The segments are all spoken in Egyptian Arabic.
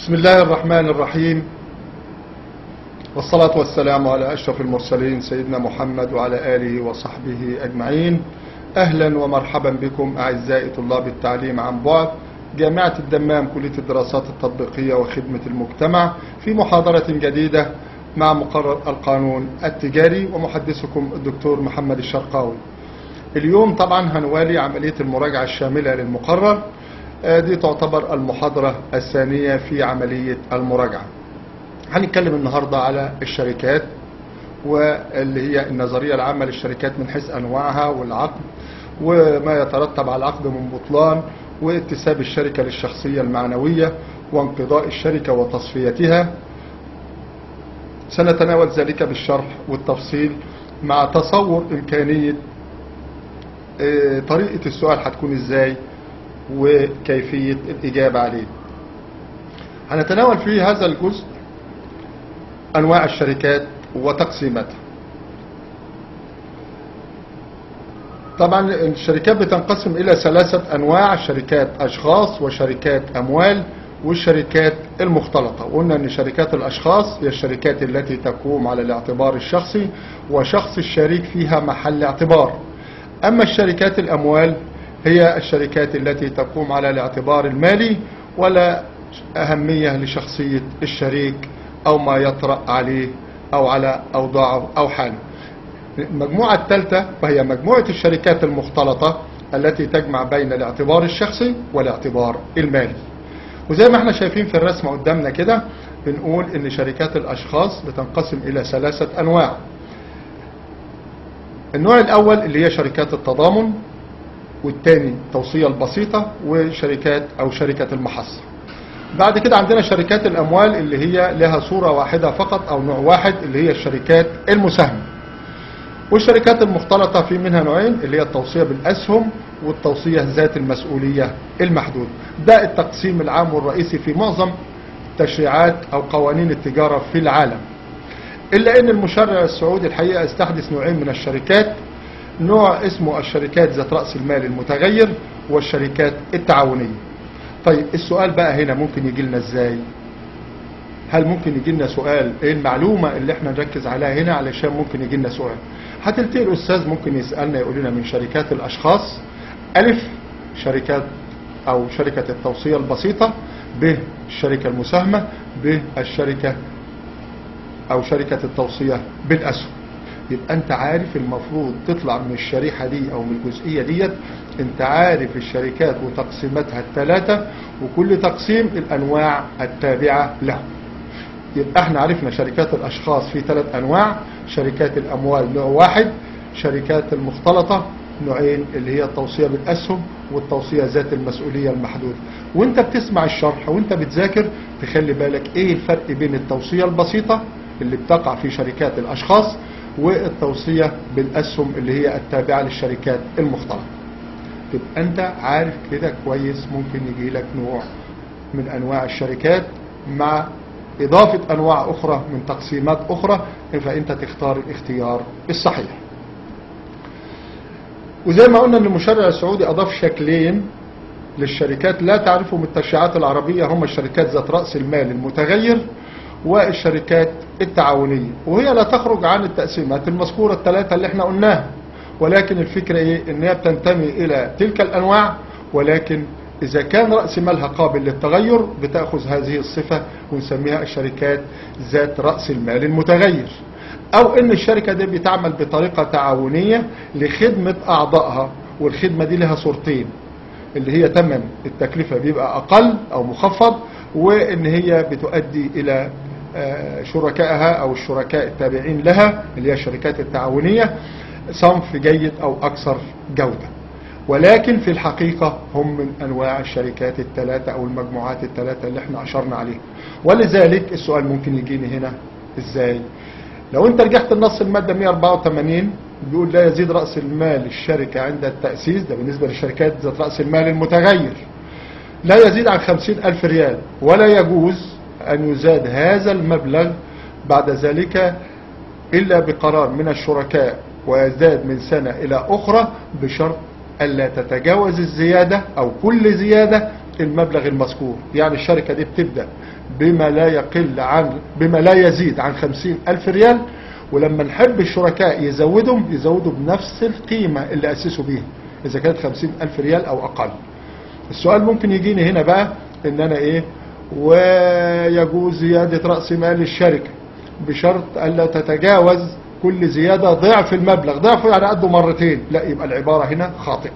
بسم الله الرحمن الرحيم والصلاة والسلام على أشرف المرسلين سيدنا محمد وعلى آله وصحبه أجمعين أهلا ومرحبا بكم أعزائي طلاب التعليم عن بعد جامعة الدمام كلية الدراسات التطبيقية وخدمة المجتمع في محاضرة جديدة مع مقرر القانون التجاري ومحدثكم الدكتور محمد الشرقاوي اليوم طبعا هنوالي عملية المراجعة الشاملة للمقرر دي تعتبر المحاضرة الثانية في عملية المراجعة هنتكلم النهاردة على الشركات واللي هي النظرية العامة للشركات من حيث أنواعها والعقد وما يترتب على العقد من بطلان واكتساب الشركة للشخصية المعنوية وانقضاء الشركة وتصفيتها سنتناول ذلك بالشرح والتفصيل مع تصور إمكانية طريقة السؤال هتكون ازاي وكيفية الإجابة عليه هنتناول في هذا الجزء أنواع الشركات وتقسيماتها طبعا الشركات بتنقسم إلى ثلاثة أنواع شركات أشخاص وشركات أموال والشركات المختلطة قلنا أن شركات الأشخاص هي الشركات التي تقوم على الاعتبار الشخصي وشخص الشريك فيها محل اعتبار أما الشركات الأموال هي الشركات التي تقوم على الاعتبار المالي ولا أهمية لشخصية الشريك أو ما يطرأ عليه أو على أوضاعه أو حاله المجموعة الثالثة وهي مجموعة الشركات المختلطة التي تجمع بين الاعتبار الشخصي والاعتبار المالي وزي ما احنا شايفين في الرسمة قدامنا كده بنقول ان شركات الاشخاص بتنقسم الى ثلاثة انواع النوع الاول اللي هي شركات التضامن والتاني التوصية البسيطة وشركات او شركة المحصة بعد كده عندنا شركات الاموال اللي هي لها صورة واحدة فقط او نوع واحد اللي هي الشركات المساهمة والشركات المختلطة في منها نوعين اللي هي التوصية بالاسهم والتوصية ذات المسؤولية المحدودة ده التقسيم العام والرئيسي في معظم تشريعات او قوانين التجارة في العالم الا ان المشرع السعودي الحقيقة استحدث نوعين من الشركات نوع اسمه الشركات ذات رأس المال المتغير والشركات التعاونية طيب السؤال بقى هنا ممكن يجي لنا ازاي هل ممكن يجي لنا سؤال ايه المعلومة اللي احنا نركز عليها هنا علشان ممكن يجي لنا سؤال هتلتقي الاستاذ ممكن يسألنا يقول لنا من شركات الاشخاص الف شركات او شركة التوصية البسيطة ب الشركة المساهمة ب الشركة او شركة التوصية بالاسهم يبقى انت عارف المفروض تطلع من الشريحة دي او من الجزئية ديت انت عارف الشركات وتقسيماتها الثلاثة وكل تقسيم الانواع التابعة له يبقى احنا عرفنا شركات الاشخاص في ثلاث انواع شركات الاموال نوع واحد شركات المختلطة نوعين اللي هي التوصية بالاسهم والتوصية ذات المسؤولية المحدودة وانت بتسمع الشرح وانت بتذاكر تخلي بالك ايه الفرق بين التوصية البسيطة اللي بتقع في شركات الاشخاص والتوصية بالاسهم اللي هي التابعة للشركات المختلطة تبقى انت عارف كده كويس ممكن يجي لك نوع من انواع الشركات مع اضافة انواع اخرى من تقسيمات اخرى فانت تختار الاختيار الصحيح وزي ما قلنا ان المشرع السعودي اضاف شكلين للشركات لا تعرفهم التشريعات العربية هم الشركات ذات رأس المال المتغير والشركات التعاونية وهي لا تخرج عن التقسيمات المذكورة الثلاثة اللي احنا قلناها ولكن الفكرة ايه ان هي بتنتمي الى تلك الانواع ولكن اذا كان رأس مالها قابل للتغير بتأخذ هذه الصفة ونسميها الشركات ذات رأس المال المتغير او ان الشركة دي بتعمل بطريقة تعاونية لخدمة اعضائها والخدمة دي لها صورتين اللي هي تمن التكلفة بيبقى اقل او مخفض وان هي بتؤدي الى شركائها او الشركاء التابعين لها اللي هي الشركات التعاونية صنف جيد او اكثر جودة ولكن في الحقيقة هم من انواع الشركات الثلاثة او المجموعات الثلاثة اللي احنا اشرنا عليها ولذلك السؤال ممكن يجيني هنا ازاي لو انت رجعت النص المادة 184 بيقول لا يزيد رأس المال الشركة عند التأسيس ده بالنسبة للشركات ذات رأس المال المتغير لا يزيد عن خمسين ألف ريال ولا يجوز أن يزاد هذا المبلغ بعد ذلك إلا بقرار من الشركاء ويزداد من سنة إلى أخرى بشرط ألا تتجاوز الزيادة أو كل زيادة المبلغ المذكور يعني الشركة دي بتبدأ بما لا يقل عن بما لا يزيد عن خمسين ألف ريال ولما نحب الشركاء يزودهم يزودوا بنفس القيمة اللي أسسوا بيها إذا كانت خمسين ألف ريال أو أقل السؤال ممكن يجيني هنا بقى إن أنا إيه ويجوز زيادة رأس مال الشركة بشرط ألا تتجاوز كل زيادة ضعف المبلغ ضعفه يعني قده مرتين لا يبقى العبارة هنا خاطئة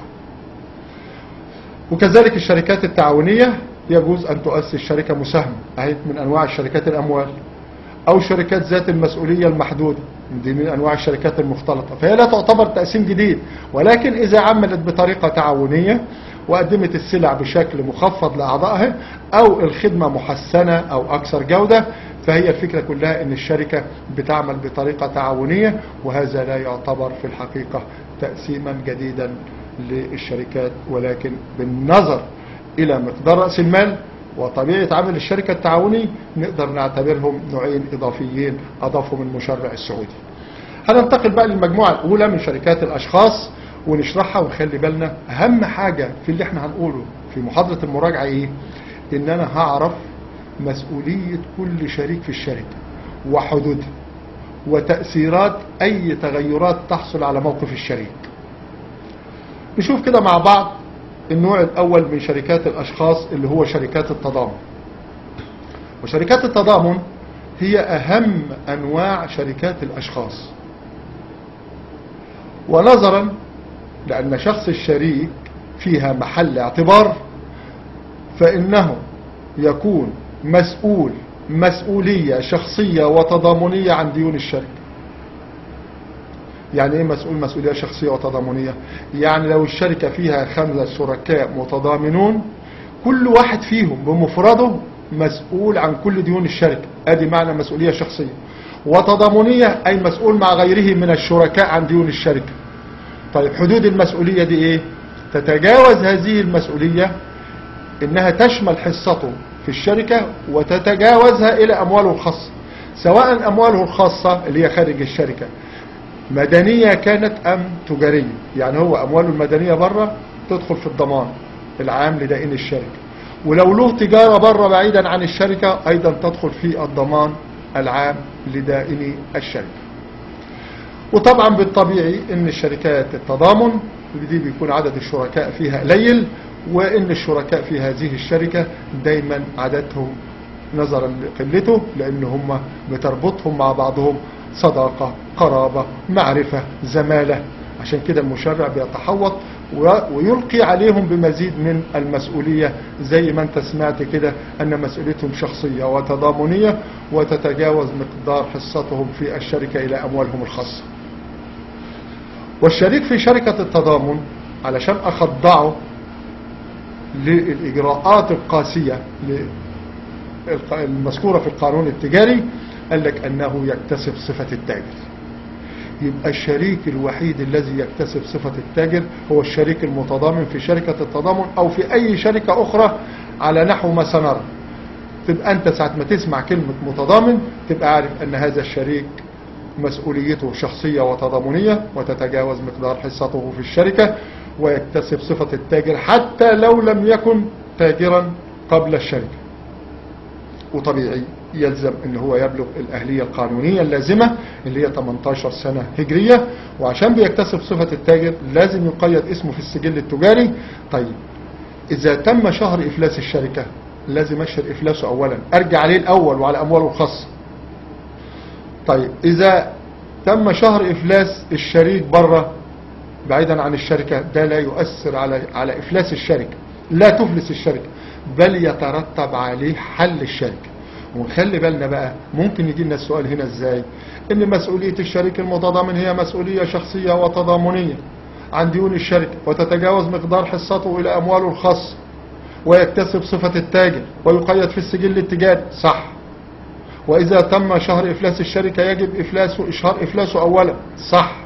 وكذلك الشركات التعاونية يجوز أن تؤسس شركة مساهمة أهي من أنواع الشركات الأموال أو شركات ذات المسؤولية المحدودة دي من أنواع الشركات المختلطة فهي لا تعتبر تقسيم جديد ولكن إذا عملت بطريقة تعاونية وقدمت السلع بشكل مخفض لأعضائها أو الخدمة محسنة أو أكثر جودة فهي الفكرة كلها أن الشركة بتعمل بطريقة تعاونية وهذا لا يعتبر في الحقيقة تقسيما جديدا للشركات ولكن بالنظر إلى مقدار رأس المال وطبيعة عمل الشركة التعاوني نقدر نعتبرهم نوعين إضافيين أضافهم المشرع السعودي هننتقل بقى للمجموعة الأولى من شركات الأشخاص ونشرحها ونخلي بالنا أهم حاجة في اللي احنا هنقوله في محاضرة المراجعة إيه إن أنا هعرف مسؤولية كل شريك في الشركة وحدودها وتأثيرات أي تغيرات تحصل على موقف الشريك نشوف كده مع بعض النوع الأول من شركات الأشخاص اللي هو شركات التضامن وشركات التضامن هي أهم أنواع شركات الأشخاص ونظرا لأن شخص الشريك فيها محل اعتبار فإنه يكون مسؤول مسؤولية شخصية وتضامنية عن ديون الشركة يعني ايه مسؤول مسؤولية شخصية وتضامنية يعني لو الشركة فيها خمسة شركاء متضامنون كل واحد فيهم بمفرده مسؤول عن كل ديون الشركة ادي معنى مسؤولية شخصية وتضامنية اي مسؤول مع غيره من الشركاء عن ديون الشركة طيب حدود المسؤولية دي ايه تتجاوز هذه المسؤولية انها تشمل حصته في الشركة وتتجاوزها الى امواله الخاصة سواء امواله الخاصة اللي هي خارج الشركة مدنية كانت ام تجارية يعني هو امواله المدنية بره تدخل في الضمان العام لدائن الشركة ولو له تجارة بره بعيدا عن الشركة ايضا تدخل في الضمان العام لدائن الشركة وطبعا بالطبيعي ان الشركات التضامن دي بيكون عدد الشركاء فيها قليل وان الشركاء في هذه الشركة دايما عددهم نظرا لقلته لان هم بتربطهم مع بعضهم صداقة قرابة معرفة زمالة عشان كده المشرع بيتحوط ويلقي عليهم بمزيد من المسؤولية زي ما انت سمعت كده ان مسؤوليتهم شخصية وتضامنية وتتجاوز مقدار حصتهم في الشركة الى اموالهم الخاصة والشريك في شركة التضامن علشان اخضعه للإجراءات القاسية المذكورة في القانون التجاري قال لك أنه يكتسب صفة التاجر يبقى الشريك الوحيد الذي يكتسب صفة التاجر هو الشريك المتضامن في شركة التضامن أو في أي شركة أخرى على نحو ما سنرى تبقى أنت ساعة ما تسمع كلمة متضامن تبقى عارف أن هذا الشريك مسؤوليته شخصية وتضامنية وتتجاوز مقدار حصته في الشركة ويكتسب صفة التاجر حتى لو لم يكن تاجرا قبل الشركة وطبيعي يلزم ان هو يبلغ الاهلية القانونية اللازمة اللي هي 18 سنة هجرية وعشان بيكتسب صفة التاجر لازم يقيد اسمه في السجل التجاري طيب اذا تم شهر افلاس الشركة لازم اشهر افلاسه اولا ارجع عليه الاول وعلى امواله الخاصة طيب اذا تم شهر افلاس الشريك بره بعيدا عن الشركة ده لا يؤثر على على افلاس الشركة لا تفلس الشركة بل يترتب عليه حل الشركة ونخلي بالنا بقى ممكن يجي لنا السؤال هنا ازاي ان مسؤولية الشريك المتضامن هي مسؤولية شخصية وتضامنية عن ديون الشركة وتتجاوز مقدار حصته الى امواله الخاصة ويكتسب صفة التاجر ويقيد في السجل التجاري صح واذا تم شهر افلاس الشركة يجب افلاسه اشهار افلاسه اولا صح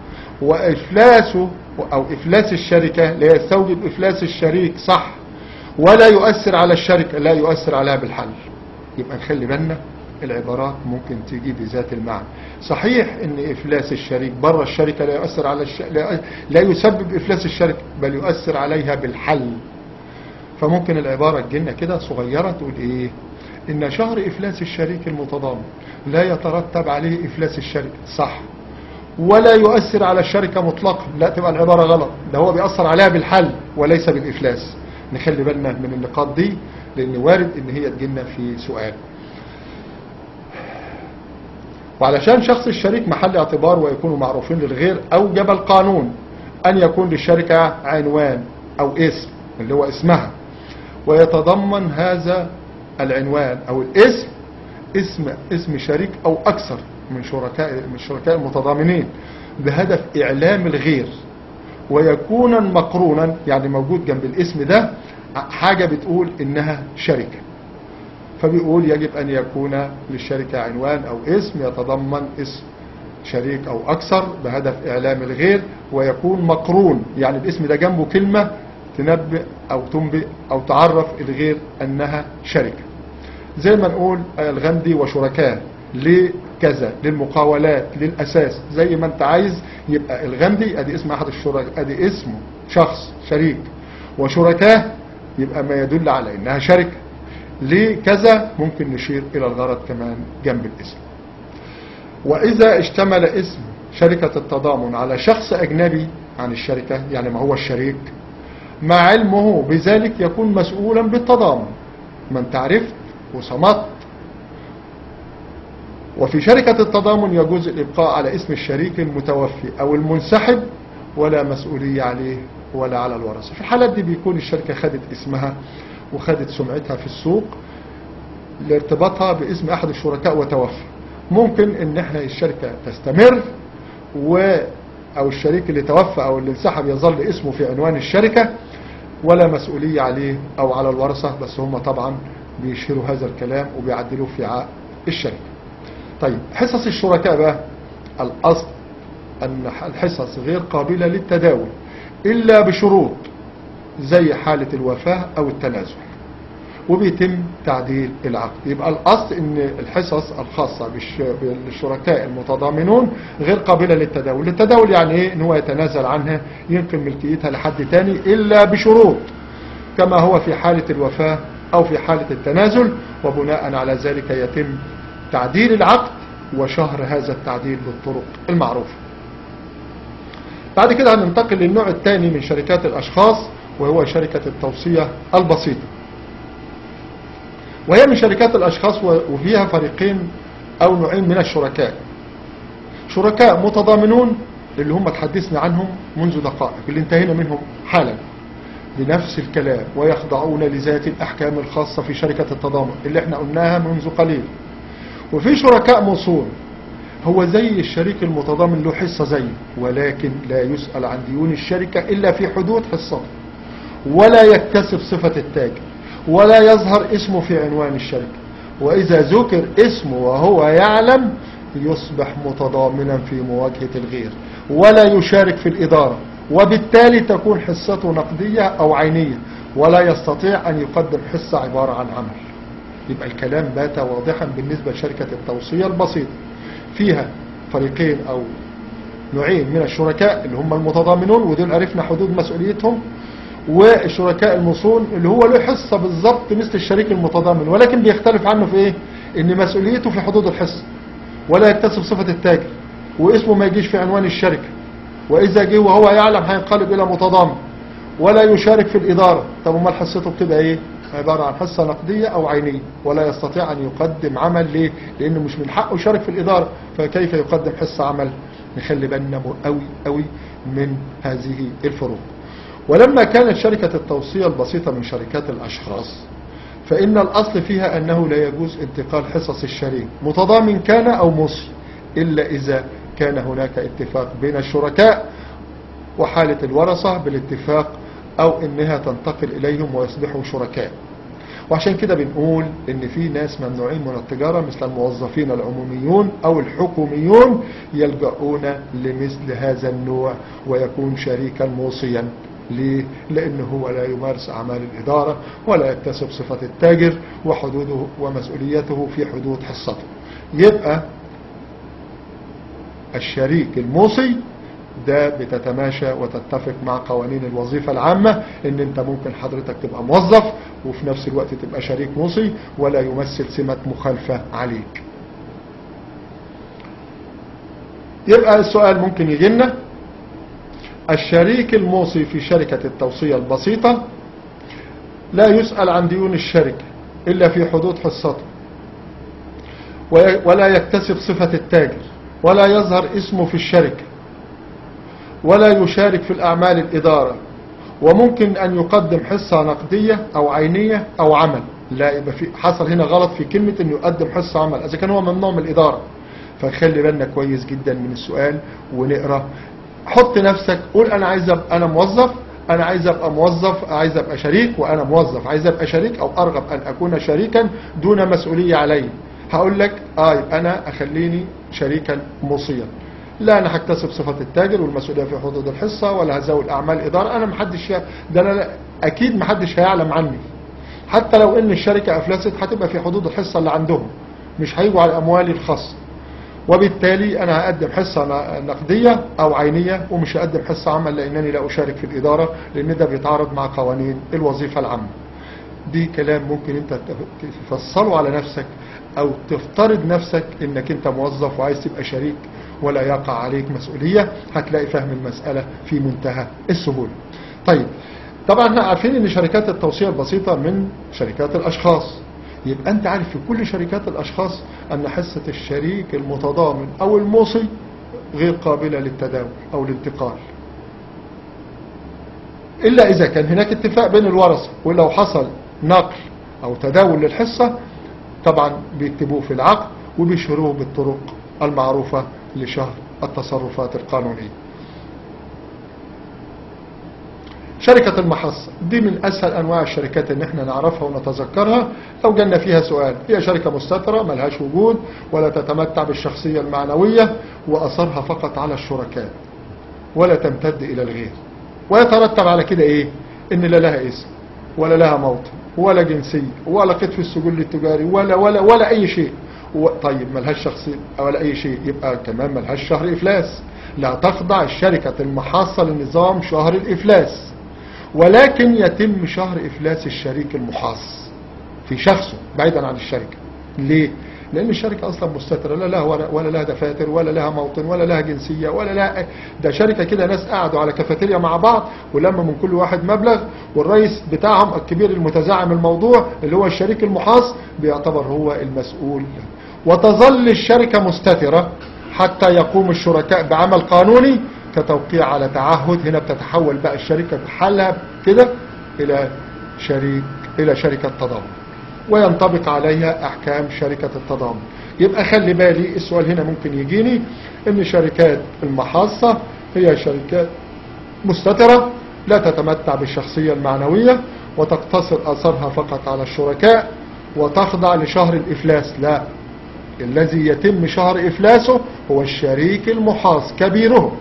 وافلاسه او افلاس الشركة لا يستوجب افلاس الشريك صح ولا يؤثر على الشركة لا يؤثر عليها بالحل يبقى نخلي بالنا العبارات ممكن تيجي بذات المعنى صحيح ان افلاس الشريك بره الشركة لا يؤثر على الش... لا يسبب افلاس الشركة بل يؤثر عليها بالحل فممكن العبارة تجينا كده صغيرة تقول ايه ان شهر افلاس الشريك المتضامن لا يترتب عليه افلاس الشركة صح ولا يؤثر على الشركة مطلقا لا تبقى العبارة غلط ده هو بيأثر عليها بالحل وليس بالإفلاس نخلي بالنا من النقاط دي لأن وارد إن هي تجينا في سؤال وعلشان شخص الشريك محل اعتبار ويكونوا معروفين للغير أوجب القانون أن يكون للشركة عنوان أو اسم اللي هو اسمها ويتضمن هذا العنوان أو الاسم اسم اسم شريك أو أكثر من شركاء من الشركاء المتضامنين بهدف إعلام الغير ويكون مقرونا يعني موجود جنب الاسم ده حاجة بتقول إنها شركة فبيقول يجب أن يكون للشركة عنوان أو اسم يتضمن اسم شريك أو أكثر بهدف إعلام الغير ويكون مقرون يعني الاسم ده جنبه كلمة تنبئ أو تنبئ أو تعرف الغير أنها شركة زي ما نقول الغندي وشركاه لكذا للمقاولات للأساس زي ما انت عايز يبقى الغندي ادي اسم احد الشركاء ادي اسمه شخص شريك وشركاه يبقى ما يدل على انها شركة لكذا ممكن نشير الى الغرض كمان جنب الاسم واذا اشتمل اسم شركة التضامن على شخص اجنبي عن الشركة يعني ما هو الشريك مع علمه بذلك يكون مسؤولا بالتضامن ما انت عرفت وصمت وفي شركة التضامن يجوز الإبقاء على اسم الشريك المتوفي أو المنسحب ولا مسؤولية عليه ولا على الورثة في الحالات دي بيكون الشركة خدت اسمها وخدت سمعتها في السوق لارتباطها باسم أحد الشركاء وتوفى ممكن ان احنا الشركة تستمر و او الشريك اللي توفى او اللي انسحب يظل اسمه في عنوان الشركة ولا مسؤولية عليه او على الورثة بس هم طبعا بيشيروا هذا الكلام وبيعدلوه في عقد الشركة طيب حصص الشركاء بقى الأصل أن الحصص غير قابلة للتداول إلا بشروط زي حالة الوفاة أو التنازل وبيتم تعديل العقد يبقى الأصل أن الحصص الخاصة بالشركاء المتضامنون غير قابلة للتداول التداول يعني إيه أن هو يتنازل عنها ينقل ملكيتها لحد تاني إلا بشروط كما هو في حالة الوفاة أو في حالة التنازل وبناء على ذلك يتم تعديل العقد وشهر هذا التعديل بالطرق المعروفة بعد كده هننتقل للنوع الثاني من شركات الأشخاص وهو شركة التوصية البسيطة وهي من شركات الأشخاص وفيها فريقين أو نوعين من الشركاء شركاء متضامنون اللي هم تحدثنا عنهم منذ دقائق اللي انتهينا منهم حالا بنفس الكلام ويخضعون لذات الأحكام الخاصة في شركة التضامن اللي احنا قلناها منذ قليل وفي شركاء موصول هو زي الشريك المتضامن له حصة زيه ولكن لا يسأل عن ديون الشركة إلا في حدود حصته ولا يكتسب صفة التاجر ولا يظهر اسمه في عنوان الشركة وإذا ذكر اسمه وهو يعلم يصبح متضامنا في مواجهة الغير ولا يشارك في الإدارة وبالتالي تكون حصته نقدية أو عينية ولا يستطيع أن يقدم حصة عبارة عن عمل يبقى الكلام بات واضحا بالنسبة لشركة التوصية البسيطة فيها فريقين أو نوعين من الشركاء اللي هم المتضامنون ودول عرفنا حدود مسؤوليتهم والشركاء المصون اللي هو له حصة بالظبط مثل الشريك المتضامن ولكن بيختلف عنه في ايه ان مسؤوليته في حدود الحصة ولا يكتسب صفة التاجر واسمه ما يجيش في عنوان الشركة واذا جه وهو يعلم هينقلب الى متضامن ولا يشارك في الادارة طب امال حصته بتبقى ايه عبارة عن حصة نقدية او عينية ولا يستطيع ان يقدم عمل ليه لانه مش من حقه يشارك في الادارة فكيف يقدم حصة عمل نخلي بالنا قوي قوي من هذه الفروق ولما كانت شركة التوصية البسيطة من شركات الأشخاص فإن الأصل فيها أنه لا يجوز انتقال حصص الشريك متضامن كان أو موصي إلا إذا كان هناك اتفاق بين الشركاء وحالة الورثة بالاتفاق أو إنها تنتقل إليهم ويصبحوا شركاء وعشان كده بنقول ان في ناس ممنوعين من التجارة مثل الموظفين العموميون او الحكوميون يلجؤون لمثل هذا النوع ويكون شريكا موصيا ليه؟ لأنه هو لا يمارس أعمال الإدارة ولا يكتسب صفة التاجر وحدوده ومسؤوليته في حدود حصته يبقى الشريك الموصي ده بتتماشى وتتفق مع قوانين الوظيفة العامة ان انت ممكن حضرتك تبقى موظف وفي نفس الوقت تبقى شريك موصي ولا يمثل سمة مخالفة عليك يبقى السؤال ممكن يجي لنا الشريك الموصي في شركة التوصية البسيطة لا يسأل عن ديون الشركة إلا في حدود حصته ولا يكتسب صفة التاجر ولا يظهر اسمه في الشركة ولا يشارك في الأعمال الإدارة وممكن أن يقدم حصة نقدية أو عينية أو عمل لا يبقى في حصل هنا غلط في كلمة أن يقدم حصة عمل إذا كان هو ممنوع من الإدارة فخلي بالنا كويس جدا من السؤال ونقرأ حط نفسك قول أنا عايز أبقى أنا موظف أنا عايز أبقى موظف عايز أبقى شريك وأنا موظف عايز أبقى شريك أو أرغب أن أكون شريكا دون مسؤولية علي هقول لك آه يبقى أنا أخليني شريكا موصيا لا انا هكتسب صفة التاجر والمسؤولية في حدود الحصة ولا هزاول اعمال ادارة انا محدش ده انا اكيد محدش هيعلم عني حتى لو ان الشركة افلست هتبقى في حدود الحصة اللي عندهم مش هيجوا على اموالي الخاصة وبالتالي انا هقدم حصة نقدية او عينية ومش هقدم حصة عمل لانني لا اشارك في الادارة لان ده بيتعارض مع قوانين الوظيفة العامة دي كلام ممكن انت تفصله على نفسك او تفترض نفسك انك انت موظف وعايز تبقى شريك ولا يقع عليك مسؤولية هتلاقي فهم المسألة في منتهى السهولة طيب طبعا احنا عارفين ان شركات التوصية البسيطة من شركات الاشخاص يبقى انت عارف في كل شركات الاشخاص ان حصة الشريك المتضامن او الموصي غير قابلة للتداول او الانتقال الا اذا كان هناك اتفاق بين الورثة ولو حصل نقل او تداول للحصة طبعا بيكتبوه في العقد وبيشهروه بالطرق المعروفة لشهر التصرفات القانونية شركة المحصة دي من أسهل أنواع الشركات اللي احنا نعرفها ونتذكرها لو جالنا فيها سؤال هي شركة مستترة ملهاش وجود ولا تتمتع بالشخصية المعنوية وأثرها فقط على الشركاء ولا تمتد إلى الغير ويترتب على كده إيه إن لا لها اسم ولا لها موطن ولا جنسية ولا قطف السجل التجاري ولا ولا ولا أي شيء طيب ملهاش شخصية ولا أي شيء يبقى كمان ملهاش شهر إفلاس لا تخضع الشركة المحاصة لنظام شهر الإفلاس ولكن يتم شهر إفلاس الشريك المحاص في شخصه بعيدا عن الشركة ليه؟ لأن الشركة أصلا مستترة لا لها ولا لها دفاتر ولا لها موطن ولا لها جنسية ولا لها ده شركة كده ناس قعدوا على كافيتيريا مع بعض ولما من كل واحد مبلغ والرئيس بتاعهم الكبير المتزعم الموضوع اللي هو الشريك المحاص بيعتبر هو المسؤول وتظل الشركة مستترة حتى يقوم الشركاء بعمل قانوني كتوقيع على تعهد هنا بتتحول بقى الشركة بحالها كده إلى شريك إلى شركة تضامن وينطبق عليها أحكام شركة التضامن يبقى خلي بالي السؤال هنا ممكن يجيني ان شركات المحاصة هي شركات مستترة لا تتمتع بالشخصية المعنوية وتقتصر أثرها فقط على الشركاء وتخضع لشهر الإفلاس لا الذي يتم شهر إفلاسه هو الشريك المحاص كبيره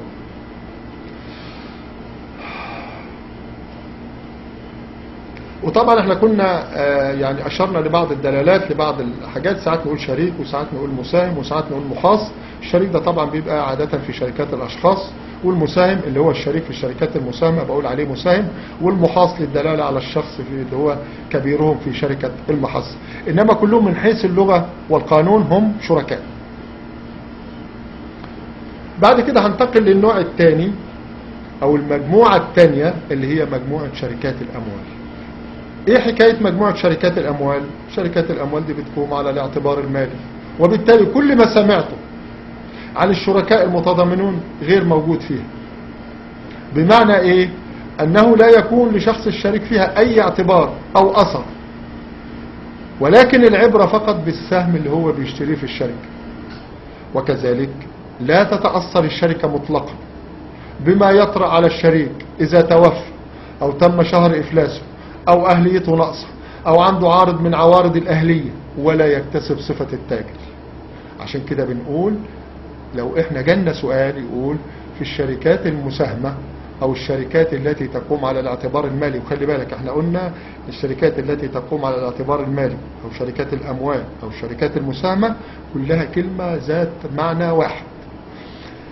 وطبعا احنا كنا آه يعني اشرنا لبعض الدلالات لبعض الحاجات ساعات نقول شريك وساعات نقول مساهم وساعات نقول محاص الشريك ده طبعا بيبقى عادة في شركات الاشخاص والمساهم اللي هو الشريك في الشركات المساهمة بقول عليه مساهم والمحاص للدلالة على الشخص في اللي هو كبيرهم في شركة المحص انما كلهم من حيث اللغة والقانون هم شركاء بعد كده هنتقل للنوع الثاني او المجموعة الثانية اللي هي مجموعة شركات الاموال ايه حكاية مجموعة شركات الاموال شركات الاموال دي بتقوم على الاعتبار المالي وبالتالي كل ما سمعته عن الشركاء المتضامنون غير موجود فيها بمعنى ايه انه لا يكون لشخص الشريك فيها اي اعتبار او اثر ولكن العبرة فقط بالسهم اللي هو بيشتريه في الشركة وكذلك لا تتأثر الشركة مطلقا بما يطرأ على الشريك إذا توفى أو تم شهر إفلاسه أو أهليته ناقصة أو عنده عارض من عوارض الأهلية ولا يكتسب صفة التاجر عشان كده بنقول لو احنا جالنا سؤال يقول في الشركات المساهمة او الشركات التي تقوم على الاعتبار المالي وخلي بالك احنا قلنا الشركات التي تقوم على الاعتبار المالي او شركات الاموال او الشركات المساهمة كلها كلمة ذات معنى واحد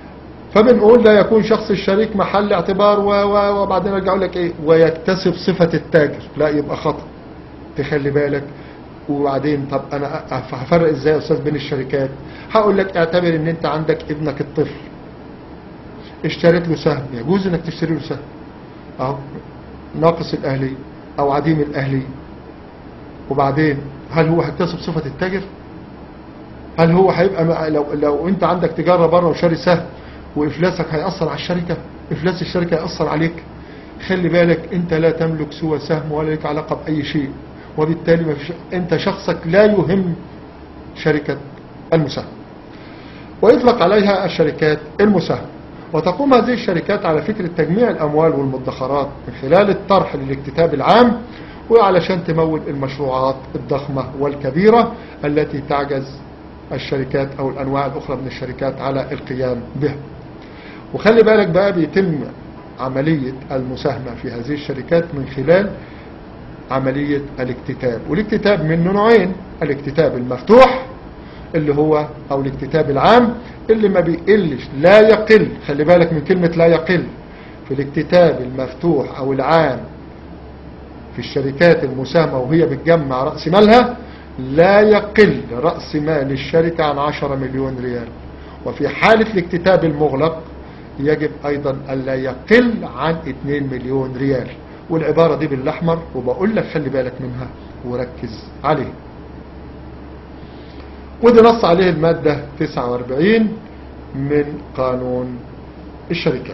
فبنقول لا يكون شخص الشريك محل اعتبار و و وبعدين ارجع اقول لك ايه ويكتسب صفة التاجر لا يبقى خطأ تخلي بالك وبعدين طب انا هفرق ازاي يا استاذ بين الشركات هقول لك اعتبر ان انت عندك ابنك الطفل اشتريت له سهم يجوز انك تشتري له سهم اهو ناقص الاهلية او عديم الاهلية وبعدين هل هو هيكتسب صفة التاجر هل هو هيبقى مع- لو, لو انت عندك تجارة بره وشاري سهم وافلاسك هيأثر على الشركة افلاس الشركة هيأثر عليك خلي بالك انت لا تملك سوى سهم ولا لك علاقة بأي شيء وبالتالي ما فيش انت شخصك لا يهم شركة المساهم ويطلق عليها الشركات المساهمة وتقوم هذه الشركات على فكرة تجميع الأموال والمدخرات من خلال الطرح للاكتتاب العام وعلشان تمول المشروعات الضخمة والكبيرة التي تعجز الشركات أو الأنواع الأخرى من الشركات على القيام بها وخلي بالك بقى بيتم عملية المساهمة في هذه الشركات من خلال عملية الاكتتاب والاكتتاب منه نوعين الاكتتاب المفتوح اللي هو او الاكتتاب العام اللي ما بيقلش لا يقل خلي بالك من كلمة لا يقل في الاكتتاب المفتوح او العام في الشركات المساهمة وهي بتجمع رأس مالها لا يقل رأس مال الشركة عن 10 مليون ريال وفي حالة الاكتتاب المغلق يجب ايضا الا يقل عن 2 مليون ريال والعبارة دي بالاحمر وبقول لك خلي بالك منها وركز عليه وده نص عليه المادة 49 من قانون الشركات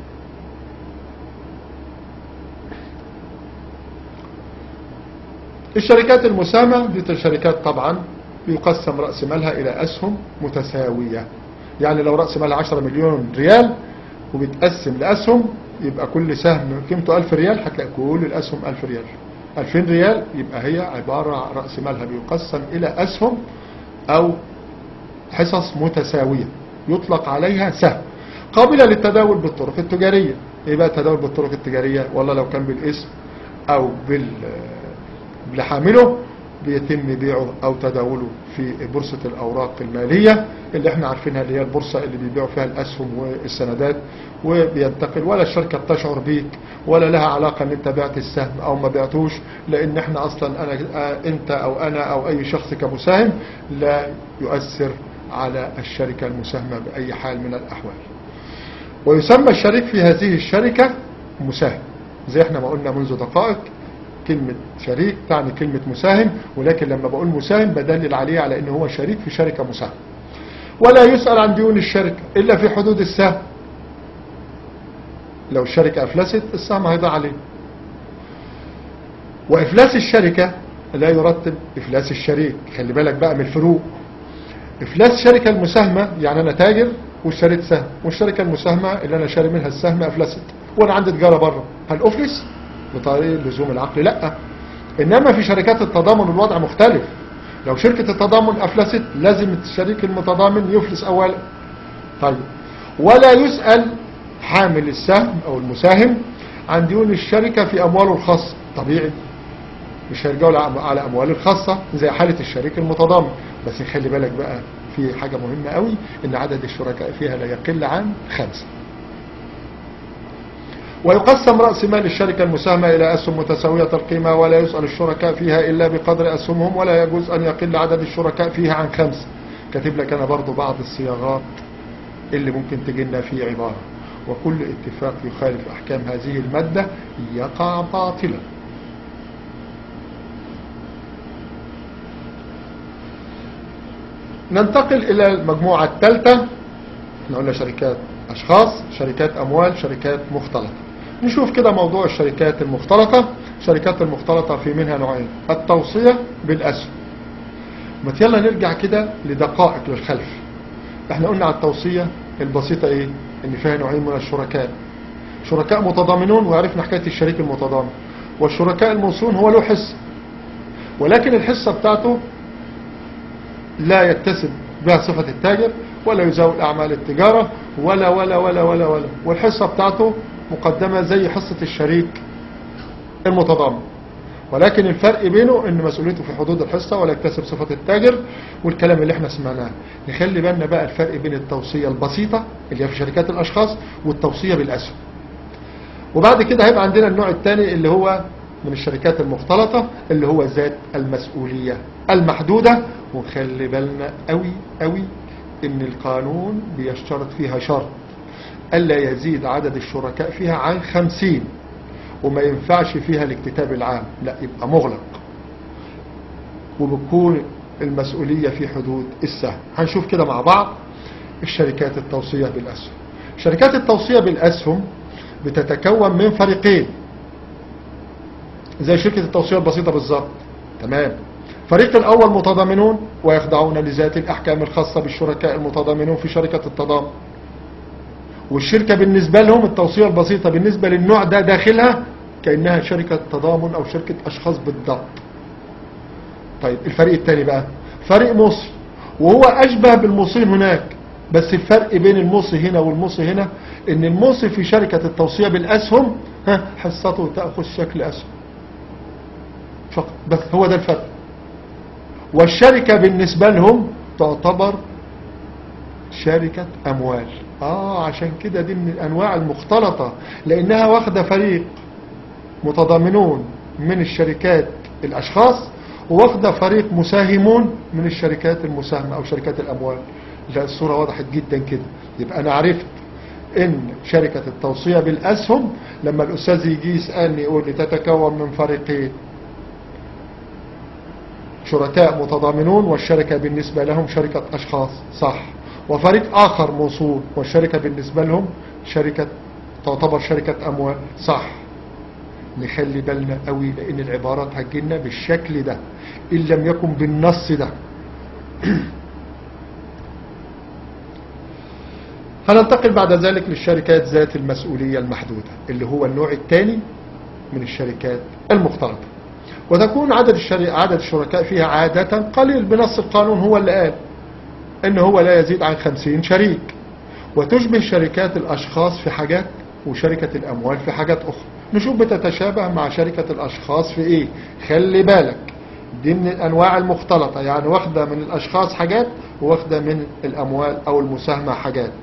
الشركات المساهمة دي الشركات طبعا بيقسم رأس مالها إلى أسهم متساوية يعني لو رأس مالها 10 مليون ريال وبتقسم لأسهم يبقى كل سهم قيمته 1000 ريال هتلاقي كل الأسهم 1000 ريال 2000 ريال يبقى هي عبارة عن رأس مالها بيقسم إلى أسهم أو حصص متساوية يطلق عليها سهم قابلة للتداول بالطرق التجارية ايه بقى التداول بالطرق التجارية والله لو كان بالاسم او بال لحامله بيتم بيعه او تداوله في بورصة الاوراق المالية اللي احنا عارفينها اللي هي البورصة اللي بيبيعوا فيها الاسهم والسندات وبينتقل ولا الشركة بتشعر بيك ولا لها علاقة ان انت بعت السهم او ما بعتوش لان احنا اصلا انا انت او انا او اي شخص كمساهم لا يؤثر على الشركة المساهمة باي حال من الاحوال ويسمى الشريك في هذه الشركة مساهم زي احنا ما قلنا منذ دقائق كلمة شريك تعني كلمة مساهم ولكن لما بقول مساهم بدلل عليه على انه هو شريك في شركة مساهم ولا يسأل عن ديون الشركة الا في حدود السهم لو الشركة افلست السهم هيضيع عليه وافلاس الشركة لا يرتب افلاس الشريك خلي بالك بقى من الفروق افلاس الشركة المساهمة يعني انا تاجر واشتريت سهم والشركة المساهمة اللي انا شاري منها السهم افلست وانا عندي تجارة بره هل افلس بطريق لزوم العقل لا انما في شركات التضامن الوضع مختلف لو شركة التضامن افلست لازم الشريك المتضامن يفلس اولا طيب ولا يسأل حامل السهم او المساهم عن ديون الشركة في امواله الخاصة طبيعي مش هيرجعوا على امواله الخاصة زي حالة الشريك المتضامن بس خلي بالك بقى في حاجة مهمة قوي ان عدد الشركاء فيها لا يقل عن خمسة ويقسم رأس مال الشركة المساهمة إلى أسهم متساوية القيمة ولا يسأل الشركاء فيها إلا بقدر أسهمهم ولا يجوز أن يقل عدد الشركاء فيها عن خمسة كاتب لك أنا برضو بعض الصياغات اللي ممكن تجينا في عبارة وكل اتفاق يخالف أحكام هذه المادة يقع باطلا ننتقل إلى المجموعة الثالثة احنا قلنا شركات أشخاص شركات أموال شركات مختلطة نشوف كده موضوع الشركات المختلطة الشركات المختلطة في منها نوعين التوصية بالأسهم ما يلا نرجع كده لدقائق للخلف احنا قلنا على التوصية البسيطة ايه ان فيها نوعين من الشركاء شركاء متضامنون وعرفنا حكاية الشريك المتضامن والشركاء الموصون هو له حصة ولكن الحصة بتاعته لا يكتسب بها صفة التاجر ولا يزاول أعمال التجارة ولا ولا ولا ولا ولا والحصة بتاعته مقدمة زي حصة الشريك المتضامن ولكن الفرق بينه ان مسؤوليته في حدود الحصة ولا يكتسب صفة التاجر والكلام اللي احنا سمعناه نخلي بالنا بقى الفرق بين التوصية البسيطة اللي هي في شركات الاشخاص والتوصية بالاسهم وبعد كده هيبقى عندنا النوع الثاني اللي هو من الشركات المختلطة اللي هو ذات المسؤولية المحدودة وخلي بالنا قوي قوي ان القانون بيشترط فيها شرط ألا يزيد عدد الشركاء فيها عن خمسين وما ينفعش فيها الاكتتاب العام لا يبقى مغلق وبتكون المسؤولية في حدود السهم هنشوف كده مع بعض الشركات التوصية بالأسهم شركات التوصية بالأسهم بتتكون من فريقين زي شركة التوصية البسيطة بالظبط تمام فريق الأول متضامنون ويخضعون لذات الأحكام الخاصة بالشركاء المتضامنون في شركة التضامن والشركة بالنسبة لهم التوصية البسيطة بالنسبة للنوع ده داخلها كأنها شركة تضامن أو شركة أشخاص بالضبط طيب الفريق الثاني بقى فريق موصي وهو أشبه بالموصين هناك بس الفرق بين الموصي هنا والموصي هنا ان الموصي في شركة التوصية بالأسهم ها حصته تأخذ شكل أسهم فقط بس هو ده الفرق والشركة بالنسبة لهم تعتبر شركة أموال آه عشان كده دي من الأنواع المختلطة لأنها واخدة فريق متضامنون من الشركات الأشخاص وواخدة فريق مساهمون من الشركات المساهمة أو شركات الأموال لا الصورة وضحت جدا كده يبقى أنا عرفت إن شركة التوصية بالأسهم لما الأستاذ يجي يسألني يقول لي تتكون من فريقين شركاء متضامنون والشركة بالنسبة لهم شركة أشخاص صح وفريق آخر موصول والشركة بالنسبة لهم شركة تعتبر شركة أموال صح نخلي بالنا قوي لأن العبارات هتجينا بالشكل ده إن لم يكن بالنص ده هننتقل بعد ذلك للشركات ذات المسؤولية المحدودة اللي هو النوع الثاني من الشركات المختلطة وتكون عدد الشري... عدد الشركاء فيها عادة قليل بنص القانون هو اللي قال ان هو لا يزيد عن 50 شريك وتشبه شركات الاشخاص في حاجات وشركة الاموال في حاجات اخرى نشوف بتتشابه مع شركة الاشخاص في ايه خلي بالك دي من الانواع المختلطة يعني واخدة من الاشخاص حاجات وواخدة من الاموال او المساهمة حاجات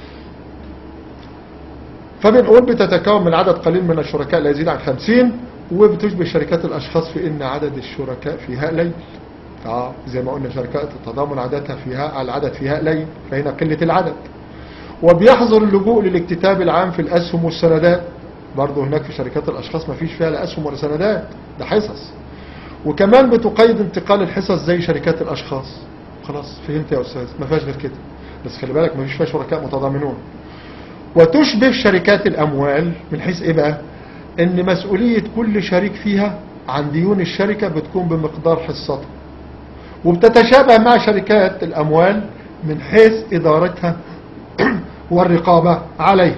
فبنقول بتتكون من عدد قليل من الشركاء لا يزيد عن 50 وبتشبه شركات الأشخاص في إن عدد الشركاء فيها قليل اه زي ما قلنا شركات التضامن عددها فيها العدد فيها قليل فهنا قلة العدد وبيحظر اللجوء للاكتتاب العام في الأسهم والسندات برضه هناك في شركات الأشخاص ما فيش فيها لا أسهم ولا سندات ده حصص وكمان بتقيد انتقال الحصص زي شركات الأشخاص خلاص فهمت يا أستاذ ما فيهاش غير كده بس خلي بالك ما فيش فيها شركاء متضامنون وتشبه شركات الأموال من حيث إيه بقى ان مسؤولية كل شريك فيها عن ديون الشركة بتكون بمقدار حصته وبتتشابه مع شركات الأموال من حيث إدارتها والرقابة عليها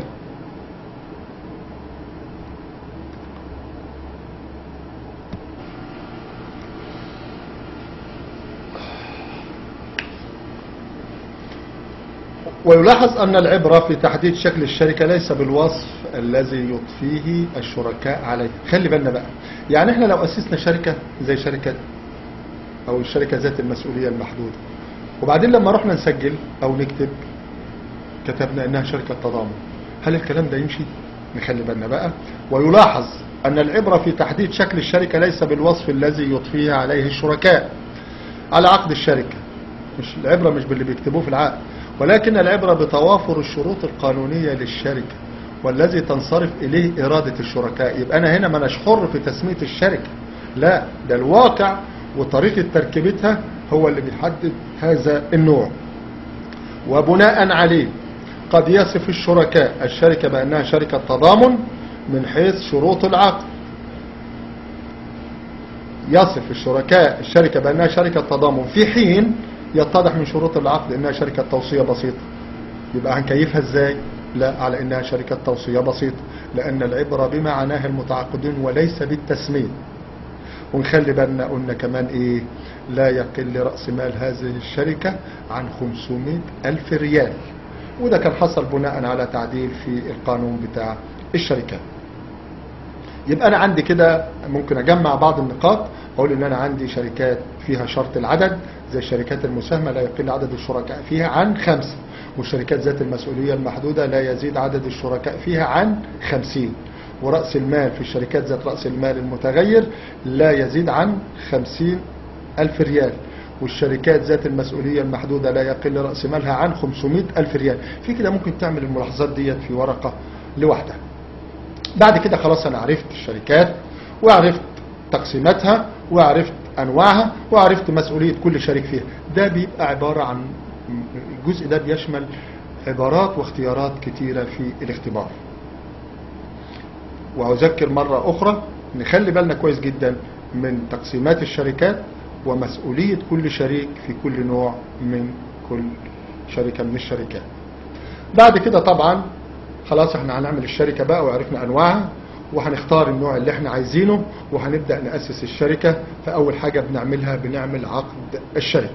ويلاحظ أن العبرة في تحديد شكل الشركة ليس بالوصف الذي يضفيه الشركاء عليه خلي بالنا بقى يعني احنا لو أسسنا شركة زي شركة أو الشركة ذات المسؤولية المحدودة وبعدين لما رحنا نسجل أو نكتب كتبنا إنها شركة تضامن هل الكلام ده يمشي؟ نخلي بالنا بقى ويلاحظ أن العبرة في تحديد شكل الشركة ليس بالوصف الذي يضفيه عليه الشركاء على عقد الشركة مش العبرة مش باللي بيكتبوه في العقد ولكن العبرة بتوافر الشروط القانونية للشركة والذي تنصرف إليه إرادة الشركاء يبقى أنا هنا ما أناش حر في تسمية الشركة لا ده الواقع وطريقة تركيبتها هو اللي بيحدد هذا النوع وبناء عليه قد يصف الشركاء الشركة بأنها شركة تضامن من حيث شروط العقد يصف الشركاء الشركة بأنها شركة تضامن في حين يتضح من شروط العقد انها شركة توصية بسيطة يبقى هنكيفها ازاي لا على انها شركة توصية بسيطة لان العبرة بمعناها المتعاقدون وليس بالتسمية ونخلي بالنا قلنا كمان ايه لا يقل رأس مال هذه الشركة عن 500 ألف ريال وده كان حصل بناء على تعديل في القانون بتاع الشركات يبقى انا عندي كده ممكن اجمع بعض النقاط اقول ان انا عندي شركات فيها شرط العدد زي الشركات المساهمه لا يقل عدد الشركاء فيها عن خمسه والشركات ذات المسؤوليه المحدوده لا يزيد عدد الشركاء فيها عن خمسين ورأس المال في الشركات ذات رأس المال المتغير لا يزيد عن خمسين ألف ريال والشركات ذات المسؤولية المحدودة لا يقل رأس مالها عن 500 ألف ريال في كده ممكن تعمل الملاحظات ديت في ورقة لوحدها بعد كده خلاص أنا عرفت الشركات وعرفت تقسيماتها وعرفت أنواعها وعرفت مسؤولية كل شريك فيها ده بيبقى عبارة عن الجزء ده بيشمل عبارات واختيارات كتيرة في الاختبار وأذكر مرة أخرى نخلي بالنا كويس جدا من تقسيمات الشركات ومسؤولية كل شريك في كل نوع من كل شركة من الشركات بعد كده طبعا خلاص احنا هنعمل الشركة بقى وعرفنا أنواعها وهنختار النوع اللي احنا عايزينه وهنبدأ نأسس الشركة فأول حاجة بنعملها بنعمل عقد الشركة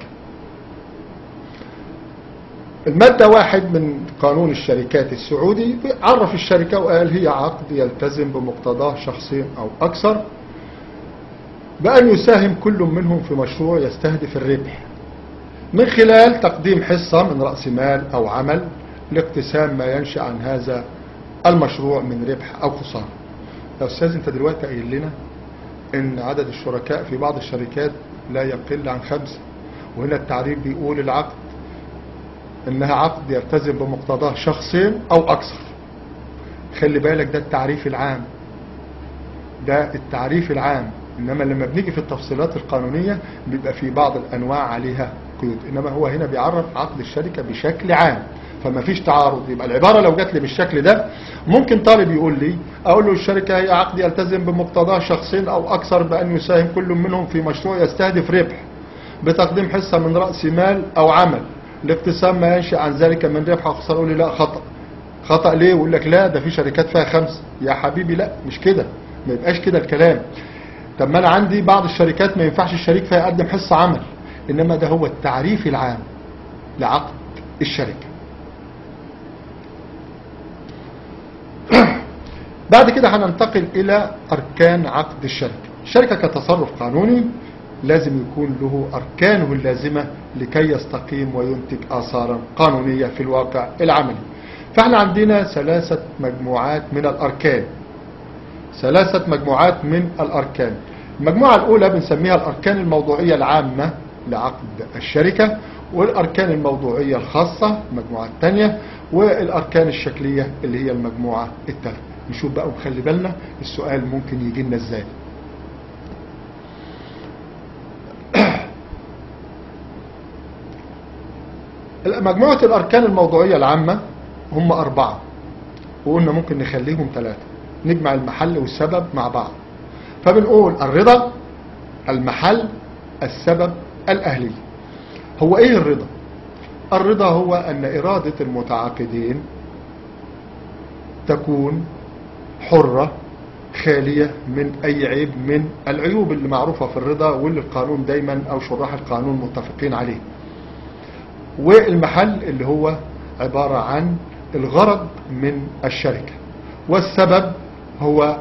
المادة واحد من قانون الشركات السعودي عرف الشركة وقال هي عقد يلتزم بمقتضاه شخصين أو أكثر بأن يساهم كل منهم في مشروع يستهدف الربح من خلال تقديم حصة من رأس مال أو عمل لاقتسام ما ينشأ عن هذا المشروع من ربح أو خسارة يا أستاذ أنت دلوقتي قايل لنا إن عدد الشركاء في بعض الشركات لا يقل عن خمسة وهنا التعريف بيقول العقد إنها عقد يلتزم بمقتضاه شخصين أو أكثر خلي بالك ده التعريف العام ده التعريف العام إنما لما بنيجي في التفصيلات القانونية بيبقى في بعض الأنواع عليها قيود إنما هو هنا بيعرف عقد الشركة بشكل عام فما فيش تعارض يبقى العبارة لو جات لي بالشكل ده ممكن طالب يقول لي أقول له الشركة هي عقد يلتزم بمقتضاه شخصين أو أكثر بأن يساهم كل منهم في مشروع يستهدف ربح بتقديم حصة من رأس مال أو عمل لاقتسام ما ينشأ عن ذلك من ربح أو خسارة يقول لي لا خطأ خطأ ليه يقول لك لا ده في شركات فيها خمسة يا حبيبي لا مش كده ما يبقاش كده الكلام طب ما انا عندي بعض الشركات ما ينفعش الشريك فيها يقدم حصة عمل انما ده هو التعريف العام لعقد الشركة بعد كده هننتقل الى اركان عقد الشركة الشركة كتصرف قانوني لازم يكون له اركانه اللازمة لكي يستقيم وينتج اثارا قانونية في الواقع العملي فاحنا عندنا ثلاثة مجموعات من الاركان ثلاثة مجموعات من الأركان المجموعة الأولى بنسميها الأركان الموضوعية العامة لعقد الشركة والأركان الموضوعية الخاصة المجموعة الثانية والأركان الشكلية اللي هي المجموعة الثالثة نشوف بقى ونخلي بالنا السؤال ممكن يجي لنا ازاي مجموعة الأركان الموضوعية العامة هم أربعة وقلنا ممكن نخليهم ثلاثة نجمع المحل والسبب مع بعض فبنقول الرضا المحل السبب الأهلي هو ايه الرضا الرضا هو ان ارادة المتعاقدين تكون حرة خالية من اي عيب من العيوب اللي معروفة في الرضا واللي القانون دايما او شراح القانون متفقين عليه والمحل اللي هو عبارة عن الغرض من الشركة والسبب هو